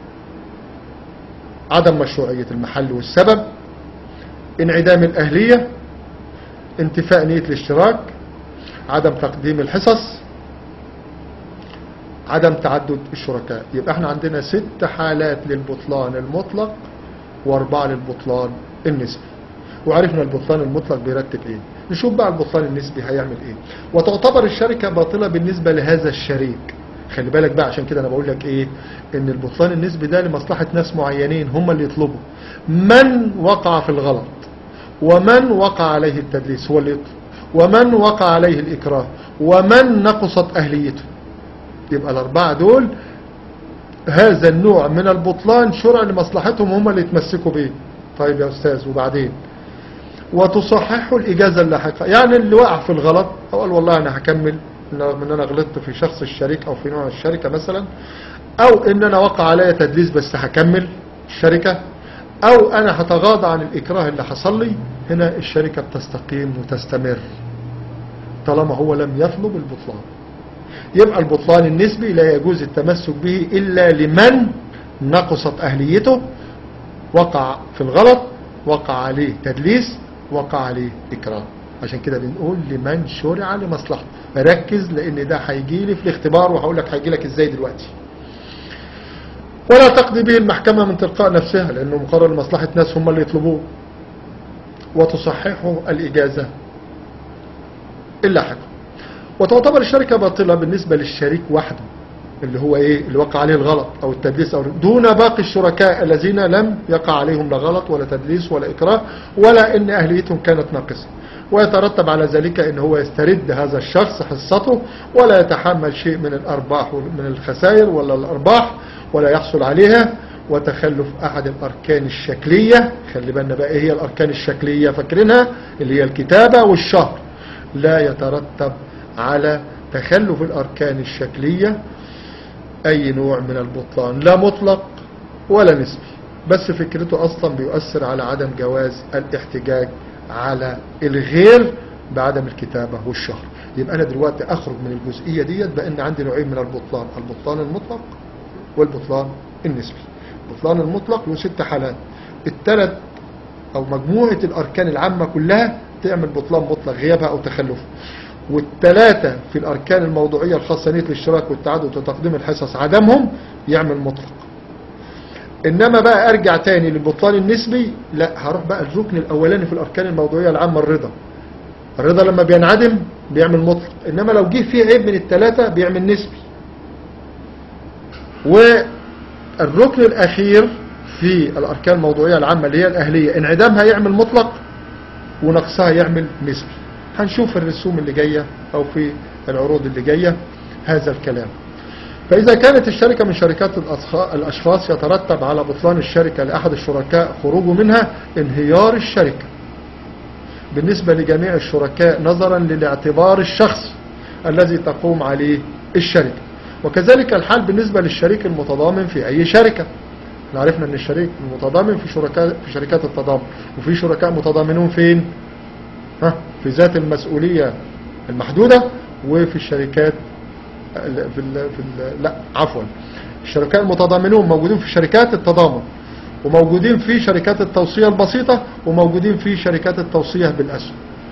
عدم مشروعية المحل والسبب انعدام الأهلية انتفاء نية الاشتراك عدم تقديم الحصص عدم تعدد الشركاء يبقى احنا عندنا ست حالات للبطلان المطلق واربعة للبطلان النسبي وعرفنا البطلان المطلق بيرتب ايه نشوف بقى البطلان النسبي هيعمل ايه وتعتبر الشركة باطلة بالنسبة لهذا الشريك خلي بالك بقى عشان كده انا بقول لك ايه ان البطلان النسبي ده لمصلحة ناس معينين هم اللي يطلبوا من وقع في الغلط ومن وقع عليه التدليس هو اللي يطلب ومن وقع عليه الإكراه ومن نقصت أهليته يبقى الأربعة دول هذا النوع من البطلان شرع لمصلحتهم هم اللي يتمسكوا به طيب يا أستاذ وبعدين وتصححوا الإجازة اللاحقة يعني اللي وقع في الغلط أو قال والله أنا هكمل رغم ان انا غلطت في شخص الشريك او في نوع الشركة مثلا او ان انا وقع عليا تدليس بس هكمل الشركة او انا هتغاضى عن الاكراه اللي حصل لي هنا الشركة بتستقيم وتستمر طالما هو لم يطلب البطلان يبقى البطلان النسبي لا يجوز التمسك به الا لمن نقصت اهليته وقع في الغلط وقع عليه تدليس وقع عليه اكراه عشان كده بنقول لمن شرع لمصلحته ركز لان ده هيجي لي في الاختبار وهقول لك هيجي لك ازاي دلوقتي ولا تقضي به المحكمة من تلقاء نفسها لانه مقرر لمصلحة ناس هم اللي يطلبوه وتصححه الإجازة اللاحقة وتعتبر الشركة باطلة بالنسبة للشريك وحده اللي هو ايه اللي وقع عليه الغلط او التدليس او دون باقي الشركاء الذين لم يقع عليهم لا غلط ولا تدليس ولا اكراه ولا ان اهليتهم كانت ناقصه ويترتب على ذلك ان هو يسترد هذا الشخص حصته ولا يتحمل شيء من الارباح من الخسائر ولا الارباح ولا يحصل عليها وتخلف احد الاركان الشكلية خلي بالنا بقى ايه هي الاركان الشكلية فاكرينها اللي هي الكتابة والشهر لا يترتب على تخلف الاركان الشكلية اي نوع من البطلان لا مطلق ولا نسبي بس فكرته اصلا بيؤثر على عدم جواز الاحتجاج على الغير بعدم الكتابة والشهر يبقى انا دلوقتي اخرج من الجزئية ديت بان عندي نوعين من البطلان البطلان المطلق والبطلان النسبي البطلان المطلق له ست حالات الثلاث او مجموعة الاركان العامة كلها تعمل بطلان مطلق غيابها أو تخلفها والثلاثة في الأركان الموضوعية الخاصة نية الاشتراك والتعدد وتقديم الحصص عدمهم يعمل مطلق إنما بقى أرجع تاني للبطلان النسبي لا هروح بقى الركن الأولاني في الأركان الموضوعية العامة الرضا الرضا لما بينعدم بيعمل مطلق إنما لو جه فيه عيب من الثلاثة بيعمل نسبي والركن الأخير في الأركان الموضوعية العامة اللي هي الأهلية انعدامها يعمل مطلق ونقصها يعمل نسبي هنشوف الرسوم اللي جاية أو في العروض اللي جاية هذا الكلام فإذا كانت الشركة من شركات الأصخ- الأشخاص يترتب على بطلان الشركة لأحد الشركاء خروجه منها انهيار الشركة بالنسبة لجميع الشركاء نظرا للاعتبار الشخصي الذي تقوم عليه الشركة وكذلك الحال بالنسبة للشريك المتضامن في أي شركة احنا عرفنا ان الشريك المتضامن في شركاء في شركات التضامن وفي شركاء متضامنون فين ها في ذات المسؤولية المحدودة وفي الشركات ال- في ال في ال لا عفوا الشركاء المتضامنون موجودين في شركات التضامن وموجودين في شركات التوصية البسيطة وموجودين في شركات التوصية بالأسهم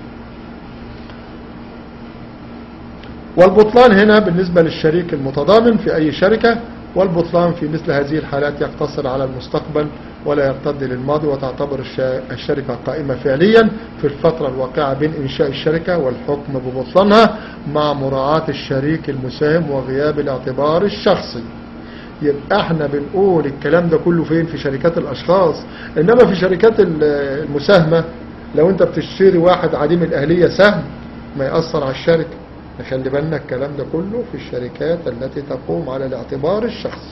والبطلان هنا بالنسبة للشريك المتضامن في أي شركة والبطلان في مثل هذه الحالات يقتصر على المستقبل ولا يرتد للماضي وتعتبر الش- الشركة قائمة فعليا في الفترة الواقعة بين إنشاء الشركة والحكم ببطلانها مع مراعاة الشريك المساهم وغياب الاعتبار الشخصي يبقى احنا بنقول الكلام ده كله فين في شركات الاشخاص انما في شركات ال- المساهمة لو انت بتشتري واحد عديم الاهلية سهم ما يأثر على الشركة نخلي بالنا الكلام ده كله في الشركات التي تقوم على الاعتبار الشخصي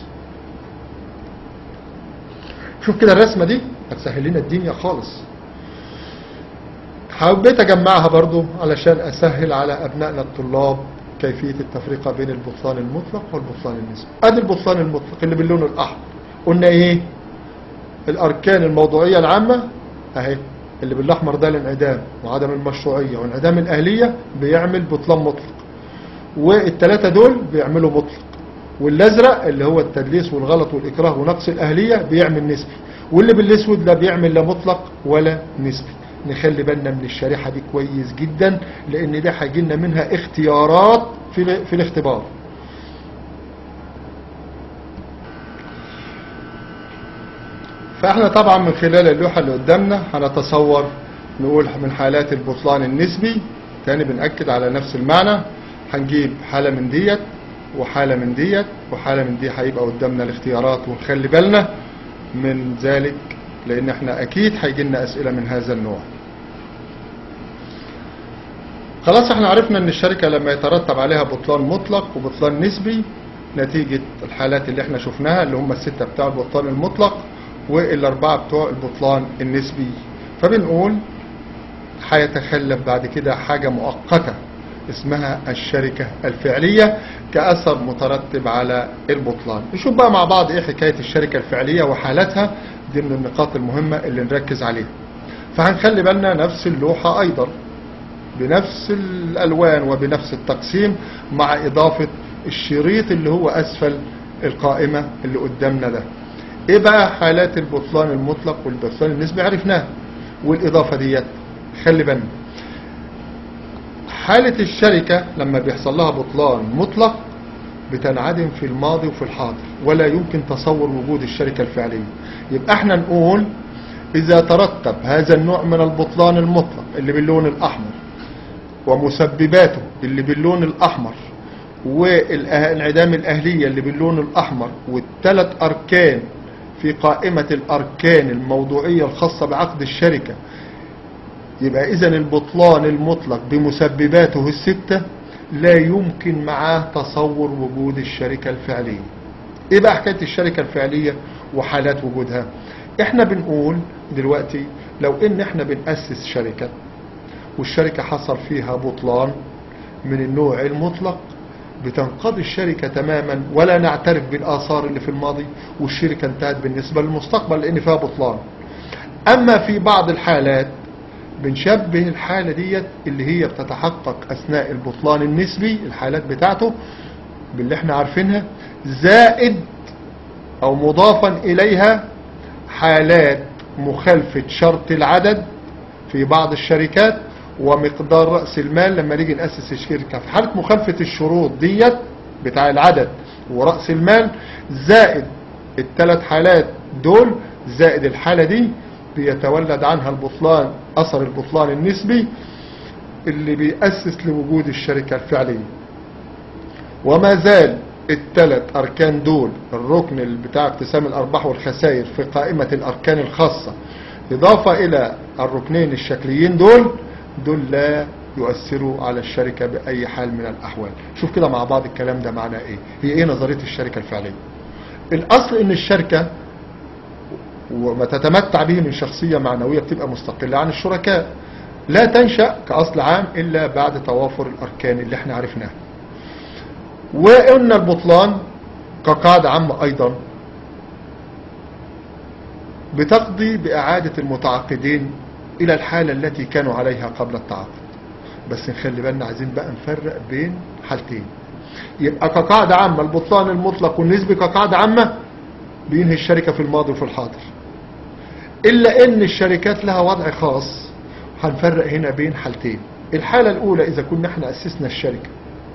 شوف كده الرسمة دي هتسهل لنا الدنيا خالص حبيت اجمعها برضو علشان اسهل على ابنائنا الطلاب كيفية التفرقة بين البطلان المطلق والبطلان النسبي ادي البطلان المطلق اللي باللون الاحمر قلنا ايه الاركان الموضوعية العامة اهي اللي بالاحمر ده الانعدام وعدم المشروعية وانعدام الاهلية بيعمل بطلان مطلق والثلاثة دول بيعملوا مطلق والازرق اللي هو التدليس والغلط والاكراه ونقص الاهلية بيعمل نسبي واللي بالاسود لا بيعمل لا مطلق ولا نسبي نخلي بالنا من الشريحة دي كويس جدا لان ده هيجي لنا منها اختيارات في ال- في الاختبار فاحنا طبعا من خلال اللوحة اللي قدامنا هنتصور نقول من حالات البطلان النسبي تاني بنأكد على نفس المعنى هنجيب حالة من ديت وحالة من ديت وحالة من دي هيبقى قدامنا الاختيارات ونخلي بالنا من ذلك لان احنا اكيد هيجي لنا اسئلة من هذا النوع خلاص احنا عرفنا ان الشركة لما يترتب عليها بطلان مطلق وبطلان نسبي نتيجة الحالات اللي احنا شفناها اللي هم الستة بتوع البطلان المطلق والاربعة بتوع البطلان النسبي فبنقول هيتخلف بعد كده حاجة مؤقتة اسمها الشركة الفعلية كأثر مترتب على البطلان نشوف بقى مع بعض ايه حكاية الشركة الفعلية وحالاتها دي من النقاط المهمة اللي نركز عليها فهنخلي بالنا نفس اللوحة ايضا بنفس الالوان وبنفس التقسيم مع اضافة الشريط اللي هو اسفل القائمة اللي قدامنا ده ايه بقى حالات البطلان المطلق والبطلان النسبي عرفناها والاضافة ديت خلي بالنا حالة الشركة لما بيحصل لها بطلان مطلق بتنعدم في الماضي وفي الحاضر ولا يمكن تصور وجود الشركة الفعلية يبقى احنا نقول اذا ترتب هذا النوع من البطلان المطلق اللي باللون الاحمر ومسبباته اللي باللون الاحمر والانعدام الاهلية اللي باللون الاحمر والثلاث اركان في قائمة الاركان الموضوعية الخاصة بعقد الشركة يبقى اذا البطلان المطلق بمسبباته الستة لا يمكن معاه تصور وجود الشركة الفعلية ايه بقى حكاية الشركة الفعلية وحالات وجودها احنا بنقول دلوقتي لو ان احنا بنأسس شركة والشركة حصل فيها بطلان من النوع المطلق بتنقضي الشركة تماما ولا نعترف بالآثار اللي في الماضي والشركة انتهت بالنسبة للمستقبل لأن فيها بطلان أما في بعض الحالات بنشبه الحالة ديت اللي هي بتتحقق أثناء البطلان النسبي الحالات بتاعته باللي احنا عارفينها زائد أو مضافا إليها حالات مخالفة شرط العدد في بعض الشركات ومقدار رأس المال لما نيجي نأسس الشركة في حالة مخالفة الشروط ديت بتاع العدد ورأس المال زائد الثلاث حالات دول زائد الحالة دي بيتولد عنها البطلان أثر البطلان النسبي اللي بيأسس لوجود الشركة الفعلية وما زال الثلاث أركان دول الركن بتاع اقتسام الأرباح والخسائر في قائمة الأركان الخاصة إضافة إلى الركنين الشكليين دول دول لا يؤثروا على الشركة بأي حال من الأحوال شوف كده مع بعض الكلام ده معناه إيه هي إيه نظرية الشركة الفعلية الأصل إن الشركة وما تتمتع به من شخصية معنوية بتبقى مستقلة عن الشركاء لا تنشأ كأصل عام إلا بعد توافر الأركان اللي احنا عرفناها وإن البطلان كقاعدة عامة أيضا بتقضي بإعادة المتعاقدين إلى الحالة التي كانوا عليها قبل التعاقد بس نخلي بالنا عايزين بقى نفرق بين حالتين يبقى كقاعدة عامة البطلان المطلق والنسبي كقاعدة عامة بينهي الشركة في الماضي وفي الحاضر إلا إن الشركات لها وضع خاص هنفرق هنا بين حالتين الحالة الأولى إذا كنا احنا أسسنا الشركة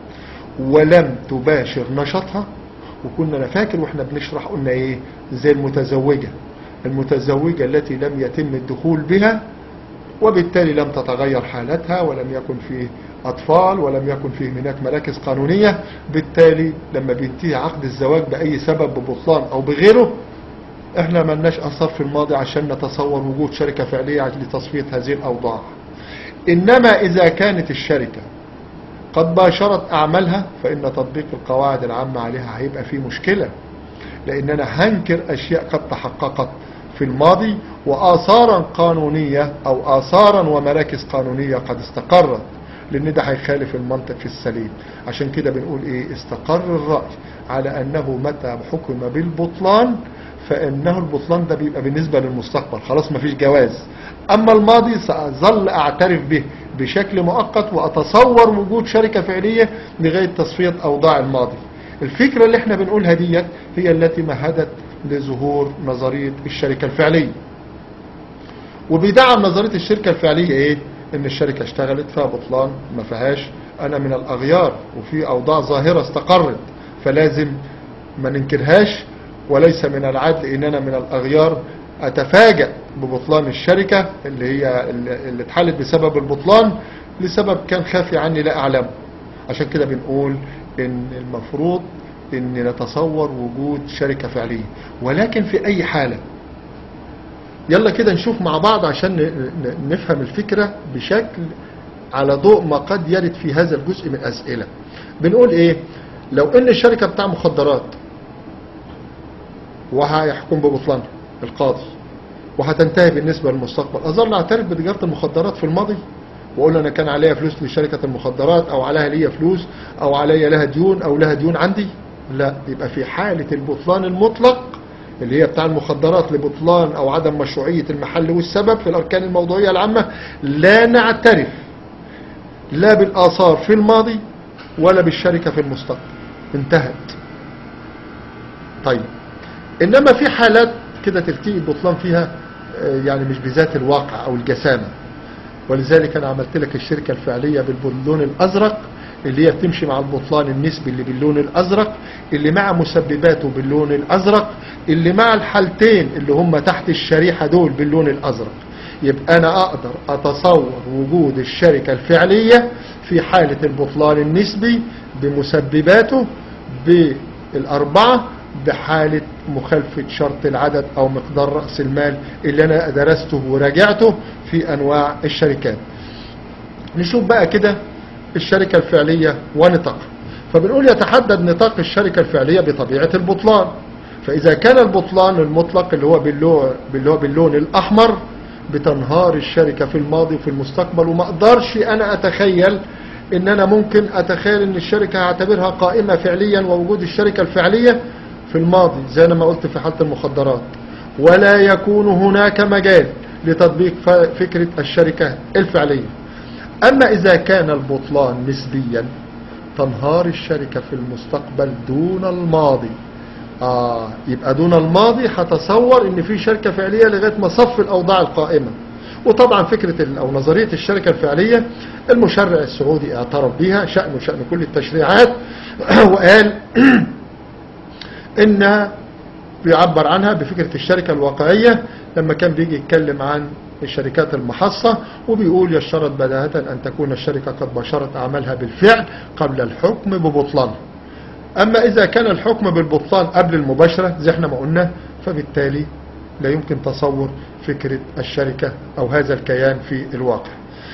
ولم تباشر نشاطها وكنا انا فاكر واحنا بنشرح قلنا ايه زي المتزوجة المتزوجة التي لم يتم الدخول بها وبالتالي لم تتغير حالتها ولم يكن فيه أطفال ولم يكن فيه هناك مراكز قانونية بالتالي لما بينتهي عقد الزواج بأي سبب ببطلان أو بغيره احنا ملناش أثر في الماضي عشان نتصور وجود شركة فعلية لتصفية هذه الأوضاع إنما إذا كانت الشركة قد باشرت أعمالها فإن تطبيق القواعد العامة عليها هيبقى فيه مشكلة لأن أنا هنكر أشياء قد تحققت في الماضي وآثارا قانونية أو آثارا ومراكز قانونية قد استقرت لأن ده هيخالف المنطق السليم عشان كده بنقول إيه استقر الرأي على أنه متى حكم بالبطلان فإنه البطلان ده بيبقى بالنسبة للمستقبل خلاص مفيش جواز أما الماضي سأظل أعترف به بشكل مؤقت وأتصور وجود شركة فعلية لغاية تصفية أوضاع الماضي الفكرة اللي احنا بنقولها ديت هي التي مهدت لظهور نظرية الشركة الفعلية وبيدعم نظرية الشركة الفعلية ايه ان الشركة اشتغلت فيها بطلان ما فيهاش انا من الاغيار وفي اوضاع ظاهرة استقرت فلازم ما ننكرهاش وليس من العدل ان انا من الاغيار اتفاجأ ببطلان الشركة اللي هي اللي اتحلت بسبب البطلان لسبب كان خافي عني لا اعلمه عشان كده بنقول ان المفروض ان نتصور وجود شركة فعلية ولكن في اي حالة يلا كده نشوف مع بعض عشان نفهم الفكرة بشكل على ضوء ما قد يرد في هذا الجزء من الأسئلة بنقول ايه لو ان الشركة بتاع مخدرات وهيحكم ببطلانها القاضي وهتنتهي بالنسبة للمستقبل أظل أعترف بتجارة المخدرات في الماضي وأقول أنا كان عليها فلوس لشركة المخدرات أو عليها ليا فلوس أو عليا لها ديون أو لها ديون عندي لا يبقى في حالة البطلان المطلق اللي هي بتاع المخدرات لبطلان أو عدم مشروعية المحل والسبب في الأركان الموضوعية العامة لا نعترف لا بالآثار في الماضي ولا بالشركة في المستقبل انتهت طيب إنما في حالات كده تلتقي البطلان فيها يعني مش بذات الواقع أو الجسامة ولذلك أنا عملت لك الشركة الفعلية باللون الأزرق اللي هي بتمشي مع البطلان النسبي اللي باللون الأزرق اللي مع مسبباته باللون الأزرق اللي مع الحالتين اللي هم تحت الشريحة دول باللون الأزرق يبقى أنا أقدر أتصور وجود الشركة الفعلية في حالة البطلان النسبي بمسبباته بالأربعة بحالة مخالفة شرط العدد أو مقدار رأس المال اللي أنا درسته وراجعته في أنواع الشركات نشوف بقى كده الشركة الفعلية ونطاقها فبنقول يتحدد نطاق الشركة الفعلية بطبيعة البطلان فإذا كان البطلان المطلق اللي هو باللون, اللي هو باللون الأحمر بتنهار الشركة في الماضي وفي المستقبل وما أقدرش أنا أتخيل إن أنا ممكن أتخيل إن الشركة هعتبرها قائمة فعليا ووجود الشركة الفعلية في الماضي زي ما قلت في حالة المخدرات ولا يكون هناك مجال لتطبيق فكرة الشركة الفعلية أما إذا كان البطلان نسبيا تنهار الشركة في المستقبل دون الماضي آه يبقى دون الماضي هتصور ان في شركة فعلية لغاية ما صف الأوضاع القائمة وطبعا فكرة ال- أو نظرية الشركة الفعلية المشرع السعودي اعترف بها شأنه شأن كل التشريعات وقال إنها بيعبر عنها بفكرة الشركة الواقعية لما كان بيجي يتكلم عن الشركات المحصة وبيقول يشترط بداهة أن تكون الشركة قد بشرت أعمالها بالفعل قبل الحكم ببطلانها أما إذا كان الحكم بالبطلان قبل المباشرة زي احنا ما قلنا فبالتالي لا يمكن تصور فكرة الشركة أو هذا الكيان في الواقع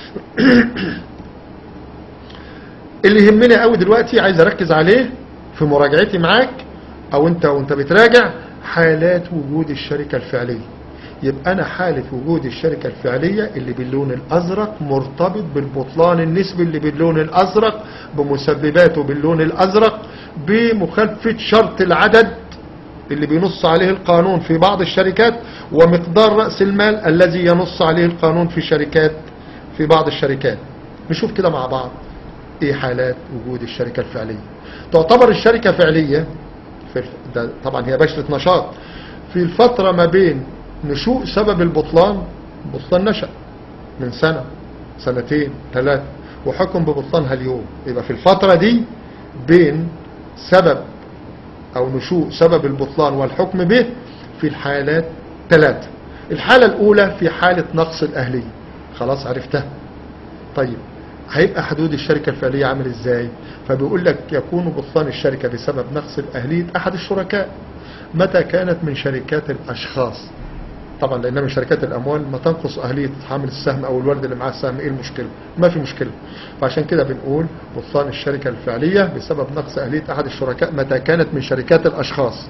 اللي يهمني قوي دلوقتي عايز اركز عليه في مراجعتي معاك او انت وانت بتراجع حالات وجود الشركة الفعلية يبقى انا حالة وجود الشركة الفعلية اللي باللون الازرق مرتبط بالبطلان النسبي اللي باللون الازرق بمسبباته باللون الازرق بمخالفة شرط العدد اللي بينص عليه القانون في بعض الشركات ومقدار رأس المال الذي ينص عليه القانون في شركات في بعض الشركات نشوف كده مع بعض ايه حالات وجود الشركة الفعلية تعتبر الشركة فعلية في الف... ده طبعا هي بشرة نشاط في الفترة ما بين نشوء سبب البطلان بطلان نشأ من سنة سنتين ثلاثة وحكم ببطلانها اليوم يبقى في الفترة دي بين سبب او نشوء سبب البطلان والحكم به في الحالات ثلاثة الحالة الاولى في حالة نقص الاهلية خلاص عرفتها طيب هيبقى حدود الشركة الفعلية عامل ازاي فبيقول لك يكون بطلان الشركة بسبب نقص الاهلية احد الشركاء متى كانت من شركات الاشخاص طبعا لانها من شركات الاموال ما تنقص اهليه حامل السهم او الولد اللي معاه السهم ايه المشكله ما في مشكله فعشان كده بنقول بطلان الشركه الفعليه بسبب نقص اهليه احد الشركاء متى كانت من شركات الاشخاص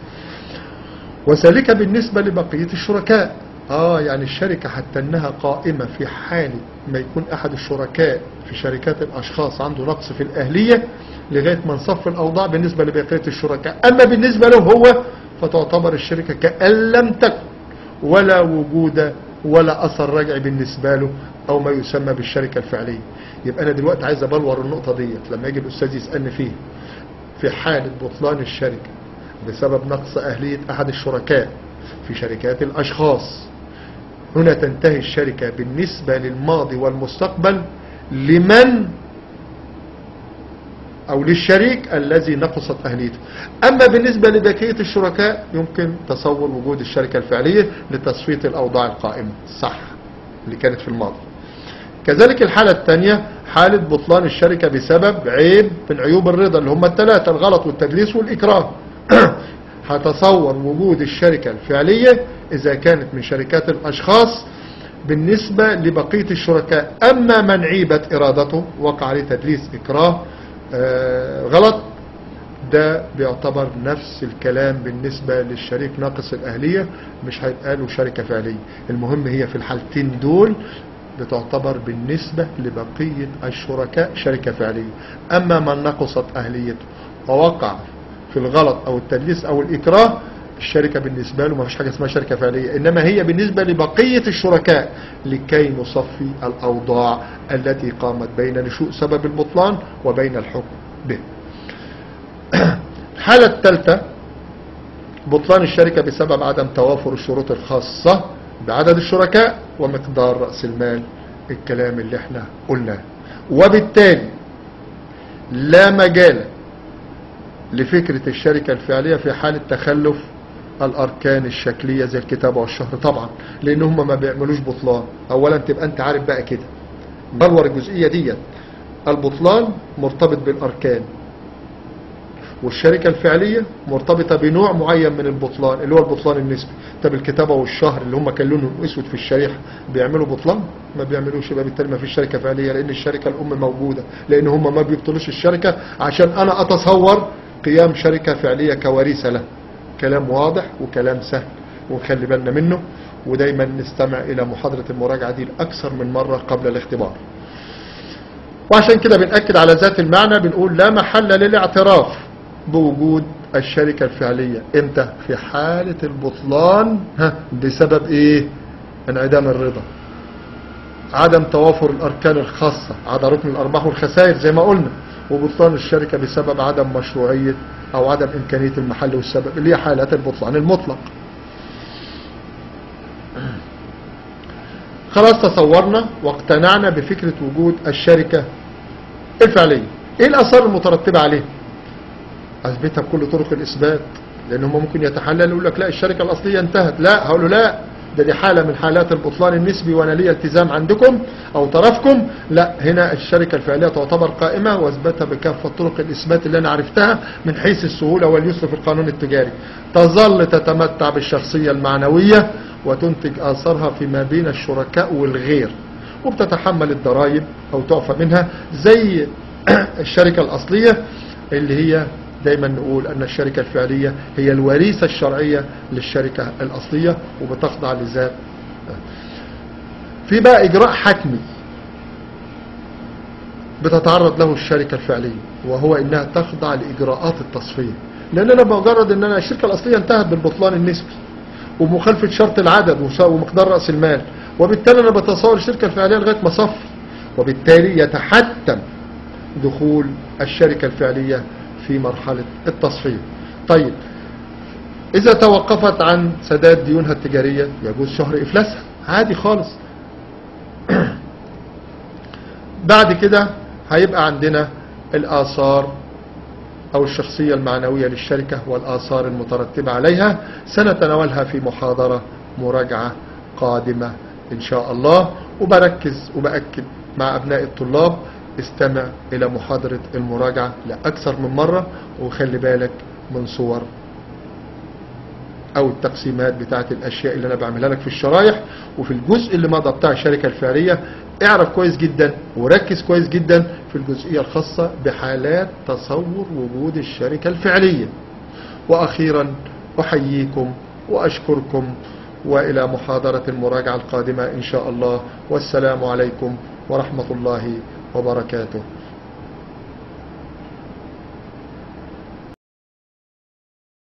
وذلك بالنسبه لبقيه الشركاء اه يعني الشركه حتى انها قائمه في حاله ما يكون احد الشركاء في شركات الاشخاص عنده نقص في الاهليه لغايه ما نصف الاوضاع بالنسبه لبقيه الشركاء اما بالنسبه له هو فتعتبر الشركه كان لم تكن ولا وجود ولا اثر رجعي بالنسبه له او ما يسمى بالشركه الفعليه يبقى انا دلوقتي عايز ابلور النقطه ديت لما يجي الاستاذ يسالني فيها في حاله بطلان الشركه بسبب نقص اهليه احد الشركاء في شركات الاشخاص هنا تنتهي الشركه بالنسبه للماضي والمستقبل لمن او للشريك الذي نقصت اهليته اما بالنسبة لبقية الشركاء يمكن تصور وجود الشركة الفعلية لتصفية الاوضاع القائمة صح اللي كانت في الماضي كذلك الحالة الثانية حالة بطلان الشركة بسبب عيب من عيوب الرضا اللي هم الثلاثة الغلط والتدليس والإكراه هتصور وجود الشركة الفعلية إذا كانت من شركات الأشخاص بالنسبة لبقية الشركاء أما من عيبت إرادته وقع عليه تدليس إكراه آه غلط ده بيعتبر نفس الكلام بالنسبة للشريك ناقص الأهلية مش هيبقى له شركة فعلية المهم هي في الحالتين دول بتعتبر بالنسبة لبقية الشركاء شركة فعلية أما من نقصت أهليته ووقع في الغلط أو التدليس أو الإكراه الشركة بالنسبة له ما فيش حاجة اسمها شركة فعلية إنما هي بالنسبة لبقية الشركاء لكي نصفي الأوضاع التي قامت بين نشوء سبب البطلان وبين الحكم به الحالة الثالثة بطلان الشركة بسبب عدم توافر الشروط الخاصة بعدد الشركاء ومقدار رأس المال الكلام اللي احنا قلناه وبالتالي لا مجال لفكرة الشركة الفعلية في حالة تخلف الأركان الشكلية زي الكتابة والشهر طبعا لأن هم ما بيعملوش بطلان أولا تبقى أنت عارف بقى كده بلور الجزئية ديت البطلان مرتبط بالأركان والشركة الفعلية مرتبطة بنوع معين من البطلان اللي هو البطلان النسبي طب الكتابة والشهر اللي هم كان لونهم اسود في الشريحة بيعملوا بطلان ما بيعملوش يبقى بالتالي ما فيش شركة فعلية لان الشركة الام موجودة لان هم ما بيبطلوش الشركة عشان انا اتصور قيام شركة فعلية كوارثة له كلام واضح وكلام سهل ونخلي بالنا منه ودايما نستمع الى محاضرة المراجعة دي اكثر من مرة قبل الاختبار وعشان كده بنأكد على ذات المعنى بنقول لا محل للاعتراف بوجود الشركة الفعلية امتى في حالة البطلان ها بسبب ايه انعدام الرضا عدم توافر الاركان الخاصة عدا ركن الارباح والخسائر زي ما قلنا وبطلان الشركة بسبب عدم مشروعية او عدم امكانية المحل والسبب اللي هي حالات البطلان المطلق خلاص تصورنا واقتنعنا بفكرة وجود الشركة الفعلية ايه الاثار المترتبة عليه اثبتها بكل طرق الاثبات لان هم ممكن يتحلل يقول لك لا الشركة الاصلية انتهت لا هقول له لا ده دي حالة من حالات البطلان النسبي وانا ليا التزام عندكم او طرفكم لا هنا الشركة الفعلية تعتبر قائمة واثبتها بكافة طرق الاثبات اللي انا عرفتها من حيث السهولة واليسر في القانون التجاري تظل تتمتع بالشخصية المعنوية وتنتج آثارها فيما بين الشركاء والغير وبتتحمل الضرائب أو تعفى منها زي الشركة الأصلية اللي هي دايما نقول أن الشركة الفعلية هي الوريثة الشرعية للشركة الأصلية وبتخضع لذات في بقى إجراء حتمي بتتعرض له الشركة الفعلية وهو إنها تخضع لإجراءات التصفية لأن أنا بمجرد أن أنا الشركة الأصلية انتهت بالبطلان النسبي ومخالفة شرط العدد وس- ومقدار رأس المال وبالتالي أنا بتصور الشركة الفعلية لغاية ما صفي وبالتالي يتحتم دخول الشركة الفعلية في مرحلة التصفية طيب إذا توقفت عن سداد ديونها التجارية يجوز شهر إفلاسها عادي خالص بعد كده هيبقى عندنا الآثار أو الشخصية المعنوية للشركة والآثار المترتبة عليها سنتناولها في محاضرة مراجعة قادمة إن شاء الله وبركز وبأكد مع أبناء الطلاب استمع إلى محاضرة المراجعة لأكثر من مرة وخلي بالك من صور او التقسيمات بتاعت الاشياء اللي انا بعملها لك في الشرايح وفي الجزء اللي مضى بتاع الشركة الفعلية اعرف كويس جدا وركز كويس جدا في الجزئية الخاصة بحالات تصور وجود الشركة الفعلية واخيرا احييكم واشكركم والى محاضرة المراجعة القادمة ان شاء الله والسلام عليكم ورحمة الله وبركاته